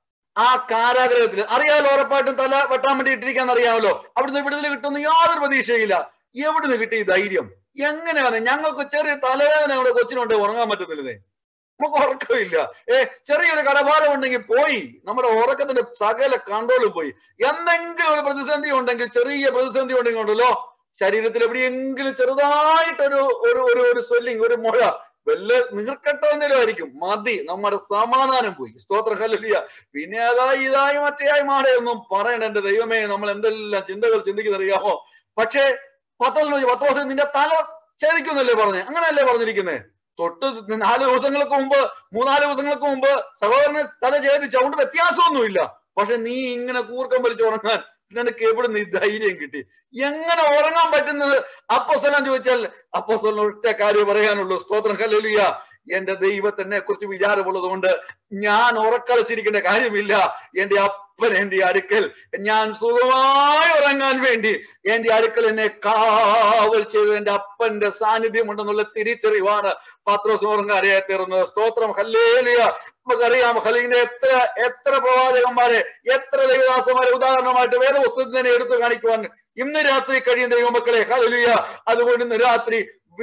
[SPEAKER 2] ആ കാരാഗ്രഹത്തിൽ അറിയാമല്ലോ ഉറപ്പായിട്ടും തല വെട്ടാൻ വേണ്ടി ഇട്ടിരിക്കാൻ അറിയാമല്ലോ അവിടുന്ന് വിടുതൽ കിട്ടുന്ന യാതൊരു പ്രതീക്ഷയില്ല എവിടുന്ന് കിട്ടി ഈ ധൈര്യം എങ്ങനെയാണ് ഞങ്ങൾക്ക് ചെറിയ തലവേദന നമ്മുടെ കൊച്ചിനുണ്ട് ഉറങ്ങാൻ പറ്റുന്നില്ലേ നമുക്ക് ഉറക്കമില്ല ഏ ചെറിയൊരു കടഭാരം ഉണ്ടെങ്കിൽ പോയി നമ്മുടെ ഉറക്കത്തിന്റെ സകല കൺട്രോൾ പോയി എന്തെങ്കിലും ഒരു പ്രതിസന്ധി ഉണ്ടെങ്കിൽ ചെറിയ പ്രതിസന്ധി ഉണ്ടെങ്കിൽ ഉണ്ടല്ലോ ശരീരത്തിൽ എവിടെയെങ്കിലും ചെറുതായിട്ടൊരു ഒരു ഒരു ഒരു സ്വെല്ലിങ് ഒരു മുഴ വല്ല നീർക്കെട്ടോ എന്തെങ്കിലും ആയിരിക്കും മതി നമ്മുടെ സമാധാനം പോയി സ്തോത്ര ഹല്ലേലൂയ പിന്നെ അതായി ഇതായി മറ്റേയായി മാറയൊന്നും പറയണ്ട എന്റെ ദൈവമേ നമ്മൾ എന്തെല്ലാം ചിന്തകൾ ചിന്തിക്കുന്ന അറിയാമോ പക്ഷേ പത്തോസ് ചോദിച്ചു പത്ത് ദിവസം നിന്റെ തല ഛേദിക്കുന്നല്ലേ പറഞ്ഞേ അങ്ങനെയല്ലേ പറഞ്ഞിരിക്കുന്നേ തൊട്ട് നാല് ദിവസങ്ങൾക്ക് മുമ്പ് മൂന്നാല് ദിവസങ്ങൾക്ക് മുമ്പ് സഹോദരനെ തല ഛേദിച്ചു അതുകൊണ്ട് വ്യത്യാസമൊന്നുമില്ല പക്ഷെ നീ ഇങ്ങനെ കൂർക്കം വലിച്ച് ഉറങ്ങാൻ നിനക്ക് എവിടെ നീ ധൈര്യം കിട്ടി എങ്ങനെ ഉറങ്ങാൻ പറ്റുന്നത് അപ്പോസ്തലൻ ചോദിച്ചാൽ അപ്പോസ്തലൻ ഒറ്റ കാര്യം പറയാനുള്ളൂ സ്തോത്രം ഹല്ലേലൂയ എന്റെ ദൈവത്തിനെ കുറിച്ച് വിചാരമുള്ളത് കൊണ്ട് ഞാൻ ഉറക്കളച്ചിരിക്കേണ്ട കാര്യമില്ല എന്റെ അപ്പൻ എന്റെ അടുക്കൽ ഞാൻ സുഖമായി ഉറങ്ങാൻ വേണ്ടി എന്റെ അടുക്കൽ എന്നെ കാവൽ ചെയ്ത് എന്റെ അപ്പന്റെ സാന്നിധ്യം ഉണ്ടെന്നുള്ള തിരിച്ചറിവാണ് പത്രോസ് ഉറങ്ങാറിയായി തീർന്നത് സ്തോത്രം ഹല്ലേലിയ നമുക്കറിയാം ഹലീന്റെ എത്ര എത്ര പ്രവാചകന്മാരെ എത്ര ദൈവദാസന്മാരെ ഉദാഹരണമായിട്ട് വേദപുസ്തകത്തിൽ തന്നെ എടുത്തു കാണിക്കുവാൻ ഇന്ന് രാത്രി കഴിയും ദൈവമക്കളെ ഹലിയ അതുകൊണ്ട് ഇന്ന് രാത്രി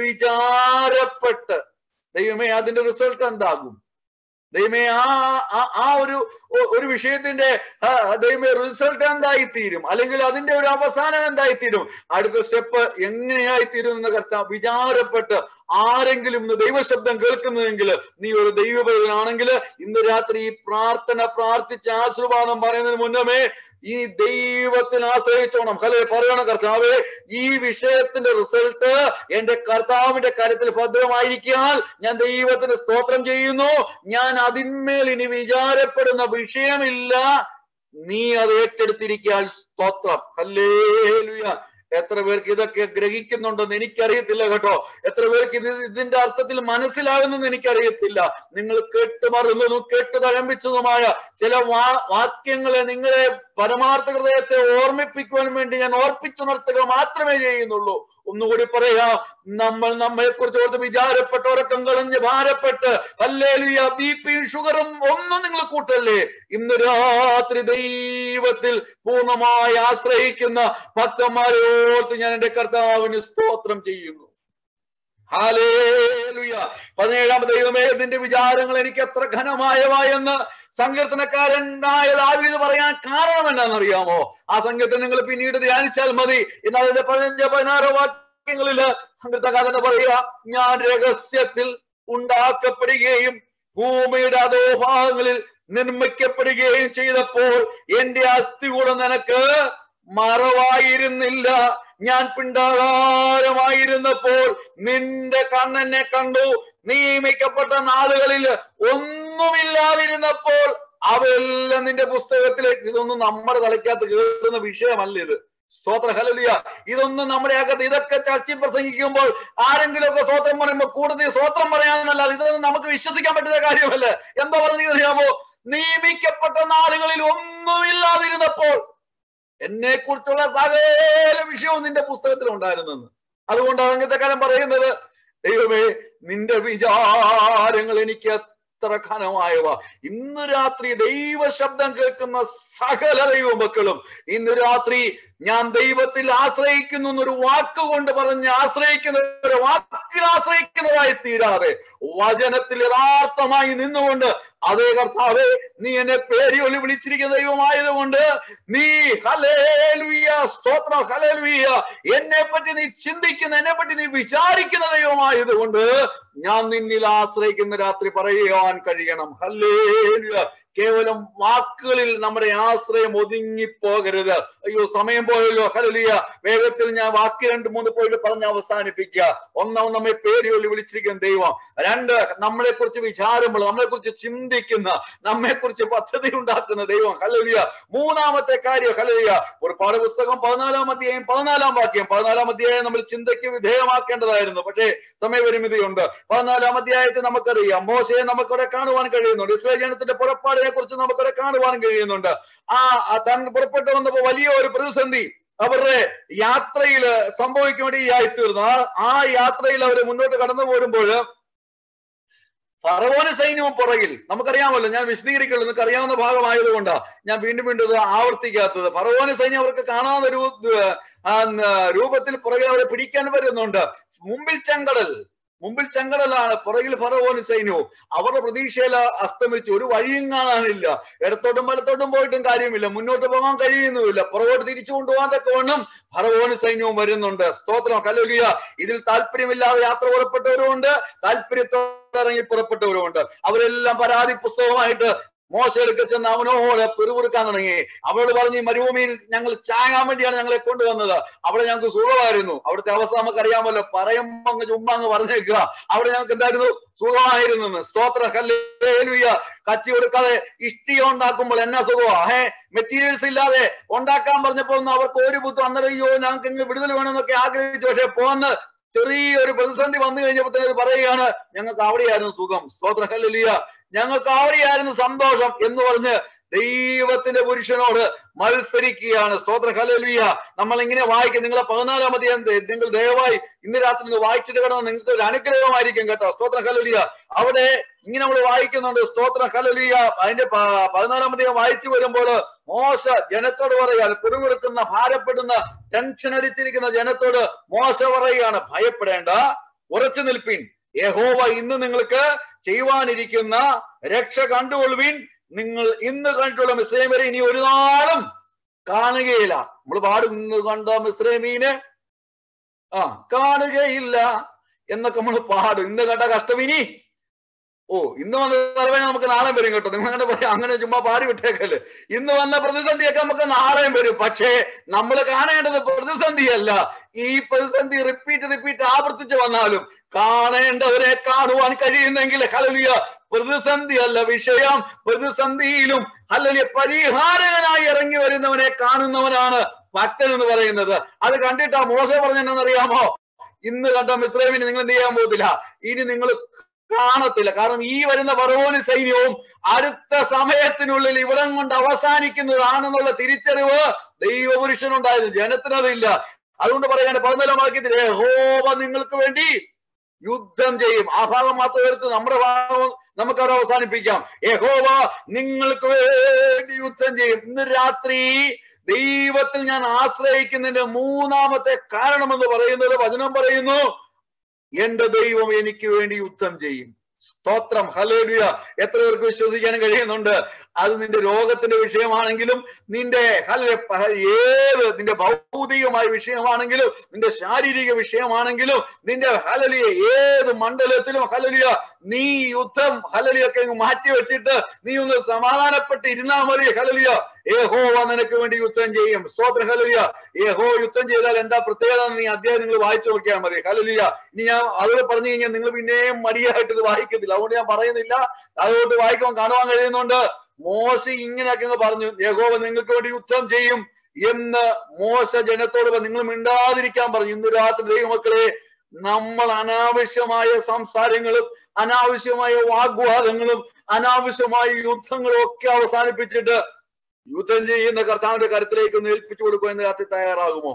[SPEAKER 2] വിചാരപ്പെട്ട് ദൈവമേ അതിന്റെ റിസൾട്ട് എന്താകും ദൈവമേ ആ ആ- ആ ഒരു ഒ- ഒരു വിഷയത്തിന്റെ ആ, ദൈവമേ റിസൾട്ട് എന്തായി തീരും അല്ലെങ്കിൽ അതിന്റെ ഒരു അവസാനം എന്തായി തീരും അടുത്ത സ്റ്റെപ്പ് എങ്ങനെയായി തീരും എന്ന് കർത്താവ് വിചാരപ്പെട്ട് ആരെങ്കിലും ഇന്ന് ദൈവശബ്ദം കേൾക്കുന്നതെങ്കിൽ നീ ഒരു ദൈവഭക്തനാണെങ്കിൽ ഇന്ന് രാത്രി ഈ പ്രാർത്ഥന പ്രാർത്ഥിച്ച് ആശീർവാദം പറയുന്നതിന് മുന്നമേ ഈ ദൈവത്തിന് ആശ്രയിച്ചോണം ഹലേ പറയണം കർത്താവേ ഈ വിഷയത്തിന്റെ റിസൾട്ട് എന്റെ കർത്താവിന്റെ കാര്യത്തിൽ ഭദ്രമായിരിക്കാൻ ഞാൻ ദൈവത്തിന് സ്തോത്രം ചെയ്യുന്നു ഞാൻ അതിന്മേൽ ഇനി വിചാരപ്പെടുന്ന വിഷയമില്ല നീ അത് ഏറ്റെടുത്തിരിക്കാൻ സ്തോത്രം ഹല്ലേലൂയ എത്ര പേർക്ക് ഇതൊക്കെ ഗ്രഹിക്കുന്നുണ്ടെന്ന് എനിക്കറിയത്തില്ല കേട്ടോ എത്ര പേർക്ക് ഇത് ഇതിന്റെ അർത്ഥത്തിൽ മനസ്സിലാകുന്നെന്ന് എനിക്കറിയത്തില്ല നിങ്ങൾ കേട്ട് മറന്നതും കേട്ട് തഴമ്പിച്ചതുമായ ചില വാ വാക്യങ്ങളെ നിങ്ങളെ പരമാർത്ഥ ഹൃദയത്തെ ഓർമ്മിപ്പിക്കുവാൻ വേണ്ടി ഞാൻ ഓർപ്പിച്ചുണർത്തുക മാത്രമേ ചെയ്യുന്നുള്ളൂ ഒന്നുകൂടി പറയാം നമ്മൾ നമ്മെ കുറിച്ച് ഓർത്ത് വിചാരപ്പെട്ട് ഉറക്കം കളഞ്ഞ് ഭാരപ്പെട്ട് അല്ലേലിയ ബി പിയും ഷുഗറും ഒന്നും നിങ്ങൾ കൂട്ടല്ലേ ഇന്ന് രാത്രി ദൈവത്തിൽ പൂർണ്ണമായി ആശ്രയിക്കുന്ന ഭക്തന്മാരെ ഓർത്ത് ഞാൻ എന്റെ കർത്താവിന് സ്തോത്രം ചെയ്യുന്നു ഹാലേലുയ പതിനേഴാം ദൈവമേ ഇതിന്റെ വിചാരങ്ങൾ എനിക്ക് എത്ര ഘനമായവ എന്ന് സങ്കീർത്തനക്കാരനായ ദാവീദ് പറയാൻ കാരണം എന്താണെന്നറിയാമോ ആ സങ്കീർത്തനം നിങ്ങൾ പിന്നീട് ധ്യാനിച്ചാൽ മതി എന്നാൽ അതിന്റെ പതിനഞ്ച് പതിനാറ് വാക്യങ്ങളില് സങ്കീർത്തനക്കാരൻ പറയുക ഞാൻ രഹസ്യത്തിൽ ഉണ്ടാക്കപ്പെടുകയും ഭൂമിയുടെ അധോഭാഗങ്ങളിൽ നിർമ്മിക്കപ്പെടുകയും ചെയ്തപ്പോൾ എന്റെ അസ്ഥി കൂടെ നിനക്ക് മറവായിരുന്നില്ല ഞാൻ പിണ്ടാകാരമായിരുന്നപ്പോൾ നിന്റെ കണ്ണെന്നെ കണ്ടു നിയമിക്കപ്പെട്ട നാളുകളിൽ ഒന്നുമില്ലാതിരുന്നപ്പോൾ അവയെല്ലാം നിന്റെ പുസ്തകത്തിലേക്ക് ഇതൊന്നും നമ്മുടെ തലയ്ക്കകത്ത് കയറുന്ന വിഷയമല്ല ഇത് സ്തോത്ര ഹലലിയ ഇതൊന്നും നമ്മുടെ അകത്ത് ഇതൊക്കെ ചർച്ചയിൽ പ്രസംഗിക്കുമ്പോൾ ആരെങ്കിലും ഒക്കെ സ്വോത്രം പറയുമ്പോൾ കൂടുതൽ സ്വോത്രം പറയാമെന്നല്ലാതെ ഇതൊന്നും നമുക്ക് വിശ്വസിക്കാൻ പറ്റുന്ന കാര്യമല്ല എന്താ പറഞ്ഞത് അറിയാമോ നിയമിക്കപ്പെട്ട നാളുകളിൽ ഒന്നുമില്ലാതിരുന്നപ്പോൾ എന്നെ കുറിച്ചുള്ള സകല വിഷയവും നിന്റെ പുസ്തകത്തിൽ ഉണ്ടായിരുന്നെന്ന് അതുകൊണ്ടാണ് അങ്ങനത്തെ കാലം പറയുന്നത് ദൈവമേ നിന്റെ വിചാരങ്ങൾ എനിക്ക് എത്ര ഘനമായവ ഇന്ന് രാത്രി ദൈവ ശബ്ദം കേൾക്കുന്ന സകല ദൈവമക്കളും ഇന്ന് രാത്രി ഞാൻ ദൈവത്തിൽ ആശ്രയിക്കുന്നു എന്നൊരു വാക്കുകൊണ്ട് പറഞ്ഞ് ആശ്രയിക്കുന്ന ഒരു വാക്കിൽ ആശ്രയിക്കുന്നതായി തീരാതെ വചനത്തിൽ യഥാർത്ഥമായി നിന്നുകൊണ്ട് അതേ കർത്താവേ നീ എന്നെ പേരി ഒലി വിളിച്ചിരിക്കുന്ന ദൈവമായതുകൊണ്ട് നീ ഹലേലുയ സ്തോത്രം ഹലേലുയ എന്നെ പറ്റി നീ ചിന്തിക്കുന്ന എന്നെ പറ്റി നീ വിചാരിക്കുന്ന ദൈവമായതുകൊണ്ട് ഞാൻ നിന്നിൽ ആശ്രയിക്കുന്ന രാത്രി പറയുവാൻ കഴിയണം ഹല്ലേലുയ കേവലം വാക്കുകളിൽ നമ്മുടെ ആശ്രയം ഒതുങ്ങിപ്പോകരുത് അയ്യോ സമയം പോയല്ലോ ഹലലിയ വേഗത്തിൽ ഞാൻ വാക്ക് രണ്ട് മൂന്ന് പോയിട്ട് പറഞ്ഞ് അവസാനിപ്പിക്കുക ഒന്നാം നമ്മെ പേരുകളിൽ വിളിച്ചിരിക്കുന്ന ദൈവം രണ്ട് നമ്മളെ കുറിച്ച് വിചാരമുള്ള നമ്മളെ കുറിച്ച് ചിന്തിക്കുന്ന നമ്മെ കുറിച്ച് പദ്ധതി ഉണ്ടാക്കുന്ന ദൈവം ഹലലിയ മൂന്നാമത്തെ കാര്യം ഹലലിയ ഒരു പാഠപുസ്തകം പതിനാലാം അധ്യായം പതിനാലാം വാക്യം പതിനാലാം അധ്യായം നമ്മൾ ചിന്തയ്ക്ക് വിധേയമാക്കേണ്ടതായിരുന്നു പക്ഷേ സമയപരിമിതിയുണ്ട് പതിനാലാം അധ്യായത്തിൽ നമുക്കറിയാം മോശയെ നമുക്കിവിടെ കാണുവാൻ കഴിയുന്നുണ്ട് ഇസ്രായേൽ ജനത്തിന്റെ പുറപ്പാടിനെ കുറിച്ച് നമുക്കിവിടെ കാണുവാൻ കഴിയുന്നുണ്ട് ആ ആ താൻ പുറപ്പെട്ടു വന്നപ്പോ വലിയ ഒരു പ്രതിസന്ധി അവരുടെ യാത്രയിൽ സംഭവിക്കുവാനിടയായി തീർന്നു ആ ആ യാത്രയിൽ അവർ മുന്നോട്ട് കടന്നു പോരുമ്പോൾ ഫറവോന് സൈന്യവും പുറകിൽ നമുക്കറിയാമല്ലോ ഞാൻ വിശദീകരിക്കുള്ളൂ നിങ്ങൾക്ക് അറിയാവുന്ന ഭാഗമായതുകൊണ്ടാ ഞാൻ വീണ്ടും വീണ്ടും ഇത് ആവർത്തിക്കാത്തത് ഫറവോന് സൈന്യം അവർക്ക് കാണാവുന്ന ഒരു ആ, രൂപത്തിൽ പുറകിൽ അവരെ പിടിക്കാൻ വരുന്നുണ്ട് മുമ്പിൽ ചെങ്കടൽ മുമ്പിൽ ചെങ്കടലാണ് പുറകിൽ ഫറവോന് സൈന്യവും അവരുടെ പ്രതീക്ഷയിൽ അസ്തമിച്ചു ഒരു വഴിയും കാണാനില്ല ഇടത്തോട്ടും വലത്തോട്ടും പോയിട്ടും കാര്യമില്ല മുന്നോട്ട് പോകാൻ കഴിയുന്നുമില്ല പുറകോട്ട് തിരിച്ചു കൊണ്ടുപോകാൻ തക്കവണ്ണം ഫറവോന് സൈന്യവും വരുന്നുണ്ട് സ്തോത്രം കലോലിയ ഇതിൽ താല്പര്യമില്ലാതെ യാത്ര പുറപ്പെട്ടവരുമുണ്ട് താല്പര്യത്തോടെ ഇറങ്ങി പുറപ്പെട്ടവരുമുണ്ട് അവരെല്ലാം പരാതി പുസ്തകമായിട്ട് മോശ എടുക്ക ചെന്ന് അവനോട് പിറുപിറുക്കാൻ തുടങ്ങി അവളോട് പറഞ്ഞു "ഈ മരുഭൂമിയിൽ ഞങ്ങൾ ചാകാൻ വേണ്ടിയാണ് ഞങ്ങളെ കൊണ്ടുവന്നത് അവിടെ ഞങ്ങൾക്ക് സുഖമായിരുന്നു അവിടുത്തെ അവസ്ഥ നമുക്കറിയാമല്ലോ പറയുമ്പോ അങ്ങ് ചുമ്മാ അങ്ങ് പറഞ്ഞേക്കുക അവിടെ ഞങ്ങൾക്ക് എന്തായിരുന്നു സുഖമായിരുന്നു എന്ന്. സ്തോത്ര ഹല്ലേലൂയ കച്ചി കൊടുക്കാതെ ഇഷ്ടിക ഉണ്ടാക്കുമ്പോൾ എന്നാ സുഖമാ ഏ മെറ്റീരിയൽസ് ഇല്ലാതെ ഉണ്ടാക്കാൻ പറഞ്ഞപ്പോൾ ഒന്നും അവർക്ക് ഒരു ബുദ്ധം അന്നേരം അയ്യോ ഞങ്ങൾക്ക് ഇങ്ങ് വിടുതൽ വേണമെന്നൊക്കെ ആഗ്രഹിച്ചു പക്ഷെ പോന്ന് ചെറിയൊരു പ്രതിസന്ധി വന്നു കഴിഞ്ഞപ്പോൾ തന്നെ പറയുകയാണ് ഞങ്ങൾക്ക് അവിടെയായിരുന്നു സുഖം സ്തോത്ര ഹല്ലേലൂയ ഞങ്ങൾക്ക് അവിടെയായിരുന്നു സന്തോഷം എന്ന് പറഞ്ഞ് ദൈവത്തിന്റെ പുരുഷനോട് മത്സരിക്കുകയാണ് സ്തോത്ര ഹല്ലേലൂയ നമ്മൾ ഇങ്ങനെ വായിക്കും നിങ്ങളെ പതിനാലാം അധികം നിങ്ങൾ ദയവായി ഇന്ന് രാത്രി ഒന്ന് വായിച്ചിട്ട് കിടന്ന് നിങ്ങൾക്ക് ഒരു അനുഗ്രഹമായിരിക്കും കേട്ടോ സ്തോത്ര ഹല്ലേലൂയ അവിടെ ഇങ്ങനെ നമ്മൾ വായിക്കുന്നുണ്ട് സ്തോത്ര ഹല്ലേലൂയ അതിന്റെ പ- പതിനാലാം അധികം വായിച്ചു വരുമ്പോൾ മോശ ജനത്തോട് പറയുകയാണ് പിറുവിറുക്കുന്ന ഭാരപ്പെടുന്ന ടെൻഷൻ അടിച്ചിരിക്കുന്ന ജനത്തോട് മോശ പറയുകയാണ് ഭയപ്പെടേണ്ട ഉറച്ചു നിൽപ്പിൻ യഹോവ ഇന്ന് നിങ്ങൾക്ക് ചെയ്യുവാനിരിക്കുന്ന രക്ഷ കണ്ടുകൊള്ളുവിൻ നിങ്ങൾ ഇന്ന് കണ്ടിട്ടുള്ള മിസ്രൈമരെ ഇനി ഒരു നാളും കാണുകയില്ല നമ്മൾ പാടും ഇന്ന് കണ്ട മിസ്രൈമീന് ആ കാണുകയില്ല എന്നൊക്കെ നമ്മൾ പാടും ഇന്ന് കണ്ട കഷ്ടമിനി ഓ ഇന്ന് വന്ന തലവേദന നമുക്ക് നാളെ വരും കേട്ടോ നിങ്ങൾ അങ്ങനെ പറയാം അങ്ങനെ ചുമ്മാ പാടി വിട്ടേക്കല്ലേ ഇന്ന് വന്ന പ്രതിസന്ധിയൊക്കെ നമുക്ക് നാളെയും വരും പക്ഷേ നമ്മൾ കാണേണ്ടത് പ്രതിസന്ധിയല്ല ഈ പ്രതിസന്ധി റിപ്പീറ്റ് റിപ്പീറ്റ് ആവർത്തിച്ച് വന്നാലും കാണേണ്ടവരെ കാണുവാൻ കഴിയുന്നെങ്കിൽ ഹലലിയ പ്രതിസന്ധി അല്ല വിഷയം പ്രതിസന്ധിയിലും അല്ലെങ്കിൽ പരിഹാരകനായി ഇറങ്ങി വരുന്നവനെ കാണുന്നവനാണ് ഭക്തൻ എന്ന് പറയുന്നത് അത് കണ്ടിട്ടാ മോശ പറഞ്ഞെന്നറിയാമോ ഇന്ന് കണ്ട മിശ്രമിന് നിങ്ങൾ എന്ത് ചെയ്യാൻ പോകത്തില്ല ഇനി നിങ്ങൾ കാണത്തില്ല കാരണം ഈ വരുന്ന പറവോന് സൈന്യവും അടുത്ത സമയത്തിനുള്ളിൽ ഇവിടം കൊണ്ട് അവസാനിക്കുന്നതാണെന്നുള്ള തിരിച്ചറിവ് ദൈവപുരുഷനുണ്ടായിരുന്നു ജനത്തിനതില്ല അതുകൊണ്ട് പറയാണ് പതിനാലാം വാക്യത്തിൽ യഹോവ നിങ്ങൾക്ക് വേണ്ടി യുദ്ധം ചെയ്യും ആ ഭാഗം മാത്രം എടുത്ത് നമ്മുടെ ഭാഗം നമുക്ക് അവിടെ അവസാനിപ്പിക്കാം യഹോവ നിങ്ങൾക്ക് വേണ്ടി യുദ്ധം ചെയ്യും ഇന്ന് രാത്രി ദൈവത്തിൽ ഞാൻ ആശ്രയിക്കുന്നതിന്റെ മൂന്നാമത്തെ കാരണമെന്ന് പറയുന്നത് വചനം പറയുന്നു എന്റെ ദൈവം എനിക്ക് വേണ്ടി യുദ്ധം ചെയ്യും സ്തോത്രം ഹലേലുയ എത്ര പേർക്ക് വിശ്വസിക്കാൻ കഴിയുന്നുണ്ട് അത് നിന്റെ രോഗത്തിന്റെ വിഷയമാണെങ്കിലും നിന്റെ ഹല ഏത് നിന്റെ ഭൗതികമായ വിഷയമാണെങ്കിലും നിന്റെ ശാരീരിക വിഷയമാണെങ്കിലും നിന്റെ ഹലലിയ ഏത് മണ്ഡലത്തിലും ഹലലിയ നീ യുദ്ധം ഹലലിയൊക്കെ അങ്ങ് മാറ്റി വെച്ചിട്ട് നീ ഒന്ന് സമാധാനപ്പെട്ട് ഇരുന്നാ മതി ഹലലിയ ഏഹോവ നിനക്ക് വേണ്ടി യുദ്ധം ചെയ്യും സ്തോത്ര ഹലലിയ ഏഹോ യുദ്ധം ചെയ്താൽ എന്താ പ്രത്യേകത എന്ന് നീ അധ്യായം നിങ്ങൾ വായിച്ചു നോക്കിയാൽ മതി ഹലലിയ ഇനി ഞാൻ അതുകൂടെ പറഞ്ഞു കഴിഞ്ഞാൽ നിങ്ങൾ പിന്നെയും മടിയായിട്ട് ഇത് വായിക്കത്തില്ല അതുകൊണ്ട് ഞാൻ പറയുന്നില്ല അതുകൊണ്ട് വായിക്കാൻ കാണുവാൻ കഴിയുന്നുണ്ട് മോശ ഇങ്ങനെയൊക്കെ അങ്ങ് പറഞ്ഞു യഹോവ നിങ്ങൾക്ക് വേണ്ടി യുദ്ധം ചെയ്യും എന്ന് മോശ ജനത്തോട് പറഞ്ഞു, നിങ്ങൾ മിണ്ടാതിരിക്കാൻ പറഞ്ഞു ഇന്ന് രാത്രി ദൈവമക്കളെ നമ്മൾ അനാവശ്യമായ സംസാരങ്ങളും അനാവശ്യമായ വാഗ്വാദങ്ങളും അനാവശ്യമായ യുദ്ധങ്ങളും ഒക്കെ അവസാനിപ്പിച്ചിട്ട് യുദ്ധം ചെയ്യുന്ന കർത്താവിന്റെ കരുത്തിലേക്ക് ഒന്ന് ഏൽപ്പിച്ചു കൊടുക്കുക എന്ന് രാത്രി തയ്യാറാകുമോ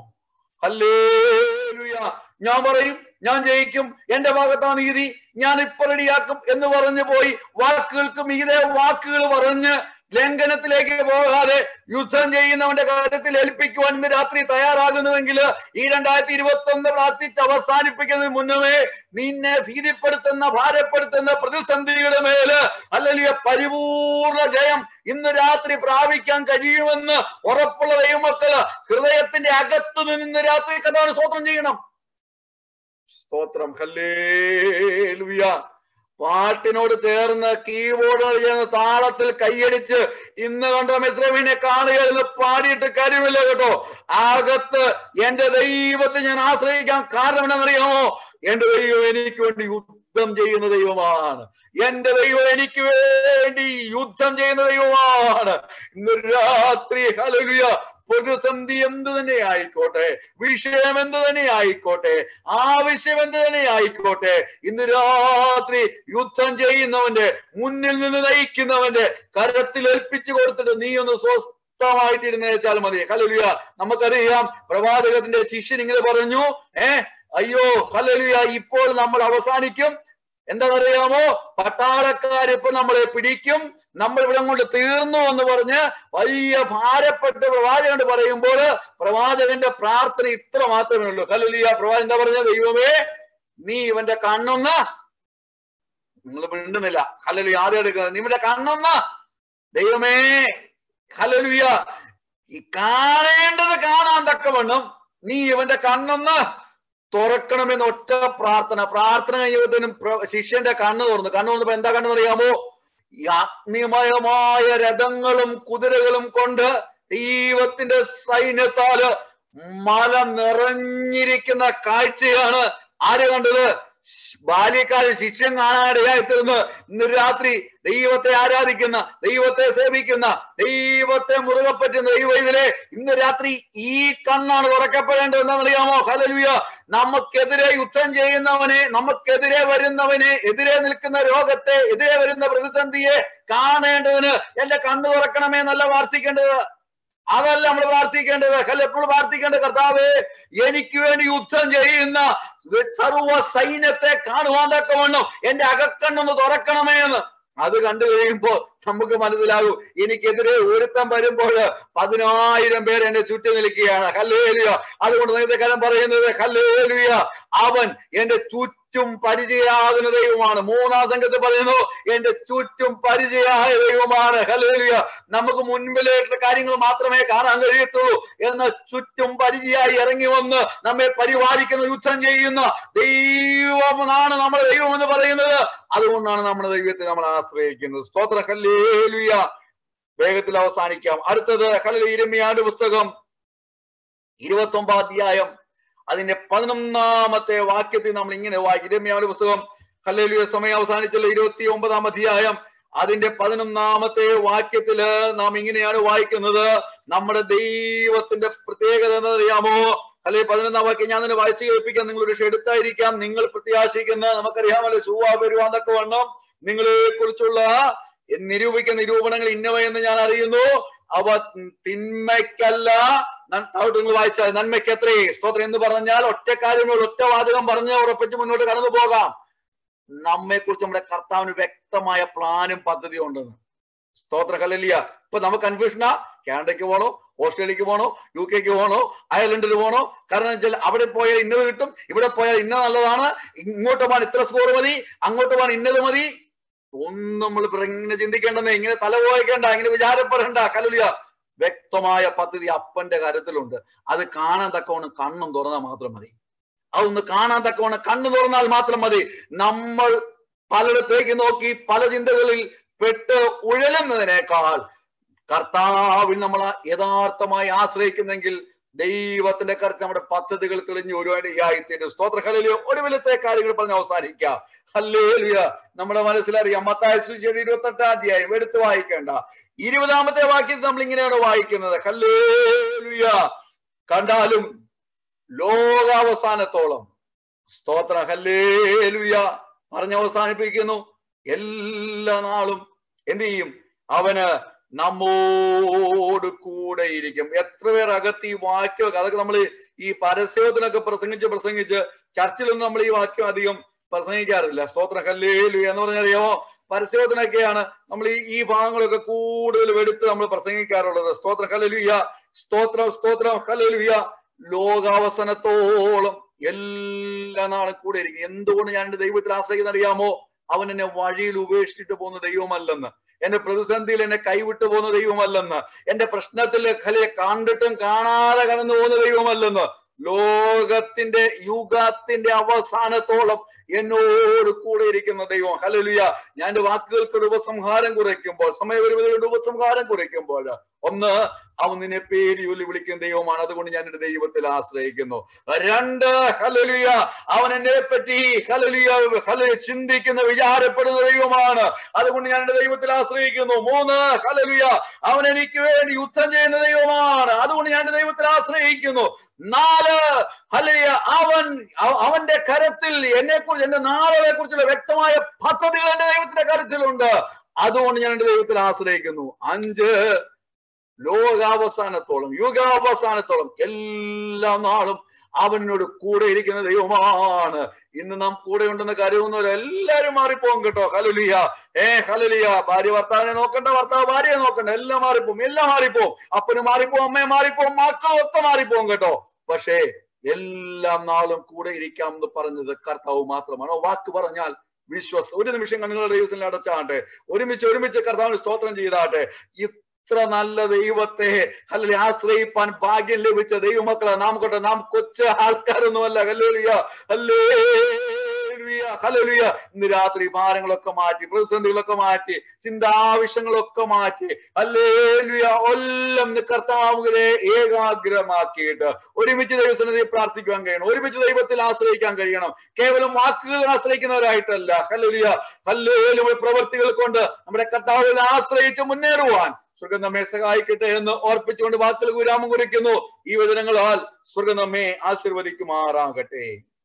[SPEAKER 2] ഹല്ലേലൂയ ഞാൻ പറയും ഞാൻ ജയിക്കും എന്റെ ഭാഗത്താ നീതി ഞാൻ ഇപ്പൊ റെഡിയാക്കും എന്ന് പറഞ്ഞു പോയി വാക്കുകൾക്ക് മീതെ വാക്കുകൾ പറഞ്ഞ് ലംഘനത്തിലേക്ക് പോകാതെ യുദ്ധം ചെയ്യുന്നവന്റെ കാര്യത്തിൽ ഏൽപ്പിക്കുവാൻ ഇന്ന് രാത്രി തയ്യാറാകുന്നുവെങ്കിൽ ഈ രണ്ടായിരത്തി ഇരുപത്തി ഒന്ന് പ്രാർത്ഥിച്ച് അവസാനിപ്പിക്കുന്നതിന് മുന്നമേ നിന്നെ ഭീതിപ്പെടുത്തുന്ന ഭാരപ്പെടുത്തുന്ന പ്രതിസന്ധിയുടെ മേല് അല്ലെങ്കിൽ പരിപൂർണ ജയം ഇന്ന് രാത്രി പ്രാപിക്കാൻ കഴിയുമെന്ന് ഉറപ്പുള്ള ദൈവമക്കള് ഹൃദയത്തിന്റെ അകത്തു നിന്ന് ഇന്ന് രാത്രി കഥാണ് സ്തോത്രം ചെയ്യണം സ്തോത്രം ഹല്ലേലൂയ പാട്ടിനോട് ചേർന്ന് കീബോർഡ് ചേർന്ന് താളത്തിൽ കൈയടിച്ച് ഇന്ന് കണ്ട മിശ്രമിനെ കാണുക എന്ന് പാടിയിട്ട് കാര്യമില്ല കേട്ടോ അകത്ത് എന്റെ ദൈവത്തെ ഞാൻ ആശ്രയിക്കാൻ കാരണം എന്താണെന്നറിയാമോ എന്റെ ദൈവം എനിക്ക് വേണ്ടി യുദ്ധം ചെയ്യുന്ന ദൈവമാണ് എന്റെ ദൈവം എനിക്ക് വേണ്ടി യുദ്ധം ചെയ്യുന്ന ദൈവമാണ് ഇന്ന് രാത്രി ഹലലുയ പ്രതിസന്ധി എന്ത് തന്നെ ആയിക്കോട്ടെ വിഷയം എന്ത് തന്നെ ആയിക്കോട്ടെ ആവശ്യം എന്ത് തന്നെ ആയിക്കോട്ടെ ഇന്ന് രാത്രി യുദ്ധം ചെയ്യുന്നവന്റെ മുന്നിൽ നിന്ന് നയിക്കുന്നവന്റെ കരത്തിൽ ഏൽപ്പിച്ചു കൊടുത്തിട്ട് നീ ഒന്ന് സ്വസ്ഥമായിട്ടിരുന്നേച്ചാൽ മതി ഹലലുയ നമുക്കറിയാം പ്രവാചകത്തിന്റെ ശിഷ്യൻ ഇങ്ങനെ പറഞ്ഞു ഏ അയ്യോ ഹലലുയ ഇപ്പോൾ നമ്മൾ അവസാനിക്കും എന്താണെന്നറിയാമോ പട്ടാളക്കാർ ഇപ്പൊ നമ്മളെ പിടിക്കും നമ്മൾ ഇവിടെ കൊണ്ട് തീർന്നു എന്ന് പറഞ്ഞ് വലിയ ഭാരപ്പെട്ട് പ്രവാചകൻ പറയുമ്പോൾ പ്രവാചകന്റെ പ്രാർത്ഥന ഇത്ര മാത്രമേ ഉള്ളൂ ഹലുലിയ പ്രവാചകൻ എന്താ പറഞ്ഞ ദൈവമേ നീ ഇവന്റെ കണ്ണൊന്ന് നിങ്ങൾ മിണ്ടുന്നില്ല ഹലലുയ ആദ്യം എടുക്കുന്നത് നീ ഇവന്റെ കണ്ണൊന്ന് ദൈവമേ ഹലലുയ ഈ കാണേണ്ടത് കാണാൻ തക്കവണ്ണം നീ ഇവന്റെ കണ്ണൊന്ന് തുറക്കണമെന്ന് ഒറ്റ പ്രാർത്ഥന പ്രാർത്ഥന കഴിയുമ്പോഴത്തേനും പ്ര- ശിഷ്യന്റെ കണ്ണ് തുറന്നു കണ്ണ് തുറന്നപ്പോ എന്താ കണ്ണെന്ന് അറിയാമോ ഈ അഗ്നിമയമായ രഥങ്ങളും കുതിരകളും കൊണ്ട് ദൈവത്തിന്റെ സൈന്യത്താല് മല നിറഞ്ഞിരിക്കുന്ന കാഴ്ചയാണ് ആര് കണ്ടത് ബാല്യക്കാരൻ ശിക്ഷൻ കാണാനിടയായി തീർന്ന് ഇന്ന് രാത്രി ദൈവത്തെ ആരാധിക്കുന്ന ദൈവത്തെ സേവിക്കുന്ന ദൈവത്തെ മുറുകെ പറ്റുന്ന ദൈവ ഇതിലെ ഇന്ന് രാത്രി ഈ കണ്ണാണ് തുറക്കപ്പെടേണ്ടത് എന്താണെന്നറിയാമോ ഹലലുയ നമുക്കെതിരെ യുദ്ധം ചെയ്യുന്നവനെ നമുക്കെതിരെ വരുന്നവനെ എതിരെ നിൽക്കുന്ന രോഗത്തെ എതിരെ വരുന്ന പ്രതിസന്ധിയെ കാണേണ്ടതിന് എന്റെ കണ്ണു തുറക്കണമേ എന്നല്ല പ്രാർത്ഥിക്കേണ്ടത് അതല്ല നമ്മൾ പ്രാർത്ഥിക്കേണ്ടത് അല്ല എപ്പോഴും പ്രാർത്ഥിക്കേണ്ടത് കർത്താവേ എനിക്ക് വേണ്ടി യുദ്ധം ചെയ്യുന്ന സർവ സൈന്യത്തെ കാണുവാൻ തക്കവണ്ണം എന്റെ അകക്കണ്ണൊന്ന് തുറക്കണമേ എന്ന് അത് കണ്ടു കഴിയുമ്പോ നമുക്ക് മനസ്സിലാകും എനിക്കെതിരെ ഒരുത്തം വരുമ്പോൾ പതിനായിരം പേര് എന്റെ ചുറ്റും നിൽക്കുകയാണ് ഹല്ലേലുയ അതുകൊണ്ട് നേരത്തെ കാലം പറയുന്നത് ഹല്ലേലുയ അവൻ എന്റെ ചുറ്റും പരിചയമാകുന്ന ദൈവമാണ് മൂന്നാം സംഘത്തിൽ പറയുന്നു എന്റെ ചുറ്റും പരിചയമായ ദൈവമാണ് ഹല്ലേലുയ നമുക്ക് മുൻപിലായിട്ടുള്ള കാര്യങ്ങൾ മാത്രമേ കാണാൻ കഴിയത്തുള്ളൂ എന്ന് ചുറ്റും പരിചയമായി ഇറങ്ങി വന്ന് നമ്മെ പരിപാലിക്കുന്ന യുദ്ധം ചെയ്യുന്ന ദൈവമാണ് നമ്മുടെ ദൈവം എന്ന് പറയുന്നത് അതുകൊണ്ടാണ് നമ്മുടെ ദൈവത്തെ നമ്മൾ ആശ്രയിക്കുന്നത് സ്തോത്ര ഹല്ലേലുയ വേഗത്തിൽ അവസാനിക്കാം അടുത്തത് ഹല്ലേലൂയ ഇരമ്യാന്റെ പുസ്തകം ഇരുപത്തി ഒമ്പത് അധ്യായം അതിന്റെ പതിനൊന്നാമത്തെ വാക്യത്തിൽ നമ്മൾ ഇങ്ങനെ വായിക്കും ഇരമ്യാന്റെ പുസ്തകം ഹല്ലേലൂയ സമയം അവസാനിച്ചല്ലോ ഇരുപത്തി ഒമ്പതാം അധ്യായം അതിന്റെ പതിനൊന്നാമത്തെ വാക്യത്തില് നാം ഇങ്ങനെയാണ് വായിക്കുന്നത് നമ്മുടെ ദൈവത്തിന്റെ പ്രത്യേകത എന്നറിയാമോ അല്ലെ പതിനൊന്നാം വാക്യം ഞാൻ തന്നെ വായിച്ചു കേൾപ്പിക്കാം നിങ്ങൾ ഒരു എടുത്തായിരിക്കാം നിങ്ങൾ പ്രത്യാശിക്കുന്ന നമുക്കറിയാമല്ലോ ചൊവ്വ വരുവാന്നൊക്കെ വണ്ണം നിങ്ങളെ കുറിച്ചുള്ള നിരൂപിക്കുന്ന നിരൂപണങ്ങൾ ഇന്നവ എന്ന് ഞാൻ അറിയുന്നു അവ തിന്മയ്ക്കല്ല നൻ- താഴോട്ട് നിങ്ങൾ വായിച്ചാൽ നന്മയ്ക്ക് എത്രേ സ്തോത്രം എന്ന് പറഞ്ഞാൽ ഒറ്റ കാര്യങ്ങൾ ഒറ്റ വാചകം പറഞ്ഞ് ഉറപ്പിച്ച് മുന്നോട്ട് കടന്നു പോകാം നമ്മെ കുറിച്ച് നമ്മുടെ കർത്താവിന് വ്യക്തമായ പ്ലാനും പദ്ധതിയും ഉണ്ടെന്ന് സ്തോത്ര കല്ലിയ ഇപ്പൊ നമുക്ക് കൺഫ്യൂഷനാ കാനഡയ്ക്ക് പോകണോ ഓസ്ട്രേലിയക്ക് പോകണോ യു കെക്ക് പോകണോ അയർലൻഡിൽ പോകണോ കാരണം വെച്ചാൽ അവിടെ പോയാൽ ഇന്നത് കിട്ടും ഇവിടെ പോയാൽ ഇന്ന നല്ലതാണ് ഇങ്ങോട്ട് പോകാൻ ഇത്ര സ്കോർ മതി അങ്ങോട്ട് പോകാൻ ഇന്നത് മതി ഒന്നും നമ്മൾ ഇങ്ങനെ ചിന്തിക്കേണ്ടെന്നേ ഇങ്ങനെ തല പോയിക്കേണ്ട ഇങ്ങനെ വിചാരപ്പെടേണ്ട കലുലിയ വ്യക്തമായ പദ്ധതി അപ്പന്റെ കാര്യത്തിലുണ്ട് അത് കാണാൻ തക്കവണ്ണം കണ്ണും തുറന്നാൽ മാത്രം മതി അതൊന്ന് കാണാൻ തക്കവണ്ണം കണ്ണു തുറന്നാൽ മാത്രം മതി നമ്മൾ പലയിടത്തേക്ക് നോക്കി പല ചിന്തകളിൽ പെട്ട് ഉഴലുന്നതിനേക്കാൾ കർത്താവിൽ നമ്മൾ യഥാർത്ഥമായി ആശ്രയിക്കുന്നെങ്കിൽ ദൈവത്തിന്റെ കരുത്ത് നമ്മുടെ പദ്ധതികൾ തെളിഞ്ഞ് ഒരുപാടിയായിത്തീരും സ്തോത്ര ഹലിയോ ഒടുവിലത്തെ കാര്യങ്ങൾ പറഞ്ഞ് അവസാനിക്കാം ഹല്ലേലുയ നമ്മുടെ മനസ്സിലറിയാം മത്തായ സുവിശേഷം ഇരുപത്തെട്ടാം അധ്യായം എടുത്തു വായിക്കേണ്ട ഇരുപതാമത്തെ വാക്യത്തിൽ നമ്മൾ ഇങ്ങനെയാണ് വായിക്കുന്നത് ഹല്ലേലൂയ കണ്ടാലും ലോകാവസാനത്തോളം സ്തോത്ര ഹല്ലേലൂയ പറഞ്ഞ് അവസാനിപ്പിക്കുന്നു എല്ലാ നാളും എന്ത് ചെയ്യും അവന് നമ്മോട് കൂടെ ഇരിക്കും എത്ര പേർ അകത്ത് ഈ വാക്യമൊക്കെ അതൊക്കെ നമ്മൾ ഈ പരസ്യത്തിനൊക്കെ പ്രസംഗിച്ച് പ്രസംഗിച്ച് ചർച്ചിലൊന്നും നമ്മൾ ഈ വാക്യം അധികം പ്രസംഗിക്കാറില്ല സ്തോത്ര ഹല്ലേലു എന്ന് പറഞ്ഞറിയാമോ പരസ്യത്തിനൊക്കെയാണ് നമ്മൾ ഈ ഈ ഭാഗങ്ങളൊക്കെ കൂടുതൽ എടുത്ത് നമ്മൾ പ്രസംഗിക്കാറുള്ളത് സ്തോത്ര ഹല്ലേലൂയ സ്തോത്രം സ്തോത്രം ഹല്ലേലൂയ ലോകാവസനത്തോളം എല്ലാ നാളും കൂടെ ഇരിക്കും എന്തുകൊണ്ട് ഞാൻ എന്റെ ദൈവത്തിൽ ആശ്രയിക്കുന്ന അറിയാമോ അവൻ എന്നെ വഴിയിൽ ഉപേക്ഷിച്ചിട്ട് പോകുന്ന ദൈവമല്ലെന്ന് എന്റെ പ്രതിസന്ധിയിൽ എന്നെ കൈവിട്ടു പോകുന്ന ദൈവമല്ലെന്ന് എന്റെ പ്രശ്നത്തിൽ കലയെ കണ്ടിട്ടും കാണാതെ കടന്നു പോകുന്ന ദൈവമല്ലെന്ന് ലോകത്തിന്റെ യുഗത്തിന്റെ അവസാനത്തോളം എന്നോട് കൂടെ ഇരിക്കുന്ന ദൈവം ഹലലുയ ഞാൻ എന്റെ വാക്കുകൾക്ക് ഉപസംഹാരം കുറയ്ക്കുമ്പോൾ സമയപരിമിതികളുടെ ഉപസംഹാരം കുറയ്ക്കുമ്പോൾ ഒന്ന് അവൻ നിന്നെ പേര് ചൊല്ലി വിളിക്കുന്ന ദൈവമാണ് അതുകൊണ്ട് ഞാൻ എന്റെ ദൈവത്തിൽ ആശ്രയിക്കുന്നു രണ്ട് ഹലലുയ അവൻ എന്നെ പറ്റി ഹലലുയ ഹല ചിന്തിക്കുന്ന വിചാരപ്പെടുന്ന ദൈവമാണ് അതുകൊണ്ട് ഞാൻ എന്റെ ദൈവത്തിൽ ആശ്രയിക്കുന്നു മൂന്ന് ഹലലുയ അവൻ എനിക്ക് വേണ്ടി യുദ്ധം ചെയ്യുന്ന ദൈവമാണ് അതുകൊണ്ട് ഞാൻ എന്റെ ദൈവത്തിൽ ആശ്രയിക്കുന്നു നാല് ഹലയ അവൻ അവ- അവന്റെ കരത്തിൽ എന്നെ കുറിച്ച് എന്റെ നാളെ കുറിച്ചുള്ള വ്യക്തമായ പദ്ധതികൾ എന്റെ ദൈവത്തിന്റെ കരത്തിലുണ്ട് അതുകൊണ്ട് ഞാൻ എന്റെ ദൈവത്തിൽ ആശ്രയിക്കുന്നു അഞ്ച് ലോകാവസാനത്തോളം യുഗാവസാനത്തോളം എല്ലാ നാളും അവനോട് കൂടെ ഇരിക്കുന്ന ദൈവമാണ് ഇന്ന് നാം കൂടെ ഉണ്ടെന്ന് കരുതുന്നവർ എല്ലാരും മാറിപ്പോകും കേട്ടോ ഹലുലിയ ഏ ഹലുലിയ ഭാര്യ ഭർത്താവിനെ നോക്കണ്ട ഭർത്താവ് ഭാര്യയെ നോക്കണ്ട എല്ലാം മാറിപ്പോവും എല്ലാം മാറിപ്പോവും അപ്പന് മാറിപ്പോവും അമ്മയെ മാറിപ്പോവും മക്കളും ഒക്കെ മാറിപ്പോവും കേട്ടോ പക്ഷേ എല്ലാം നാളും കൂടെ ഇരിക്കാം എന്ന് പറഞ്ഞത് കർത്താവ് മാത്രമാണ് ആ വാക്ക് പറഞ്ഞാൽ വിശ്വസ് ഒരു നിമിഷം കണ്ണുകളുടെ ദൈവത്തിൽ അടച്ചാട്ടെ ഒരുമിച്ച് ഒരുമിച്ച് കർത്താവിന് സ്തോത്രം ചെയ്താട്ടെ ഇത്ര നല്ല ദൈവത്തെ അല്ലെങ്കിൽ ആശ്രയിപ്പാൻ ഭാഗ്യം ലഭിച്ച ദൈവമക്കളെ നാം കൊണ്ട് നാം കൊച്ചു ആൾക്കാരൊന്നുമല്ല ഹല്ലേലൂയ ഹല്ലേലൂയ ഹല്ലേലൂയ ഇന്ന് രാത്രി ഭാരങ്ങളൊക്കെ മാറ്റി പ്രതിസന്ധികളൊക്കെ മാറ്റി ചിന്താവിഷങ്ങളൊക്കെ മാറ്റി ഹല്ലേലൂയ എല്ലാം ഇന്ന് കർത്താവിനെ ഏകാഗ്രമാക്കിയിട്ട് ഒരുമിച്ച് ദൈവസന്നിധി പ്രാർത്ഥിക്കാൻ കഴിയണം ഒരുമിച്ച് ദൈവത്തിൽ ആശ്രയിക്കാൻ കഴിയണം കേവലം വാക്കുകൾ ആശ്രയിക്കുന്നവരായിട്ടല്ല ഹല്ലേലൂയ ഹല്ലേലൂയ പ്രവൃത്തികൾ കൊണ്ട് നമ്മുടെ കർത്താവിൽ ആശ്രയിച്ച് മുന്നേറുവാൻ സ്വർഗം നമ്മെ സഹായിക്കട്ടെ എന്ന് ഓർപ്പിച്ചുകൊണ്ട് വാക്കുകൾ വിരാമം കുറിക്കുന്നു ഈ വചനങ്ങളാൽ സ്വർഗം നമ്മെ ആശീർവദിക്കുമാറാകട്ടെ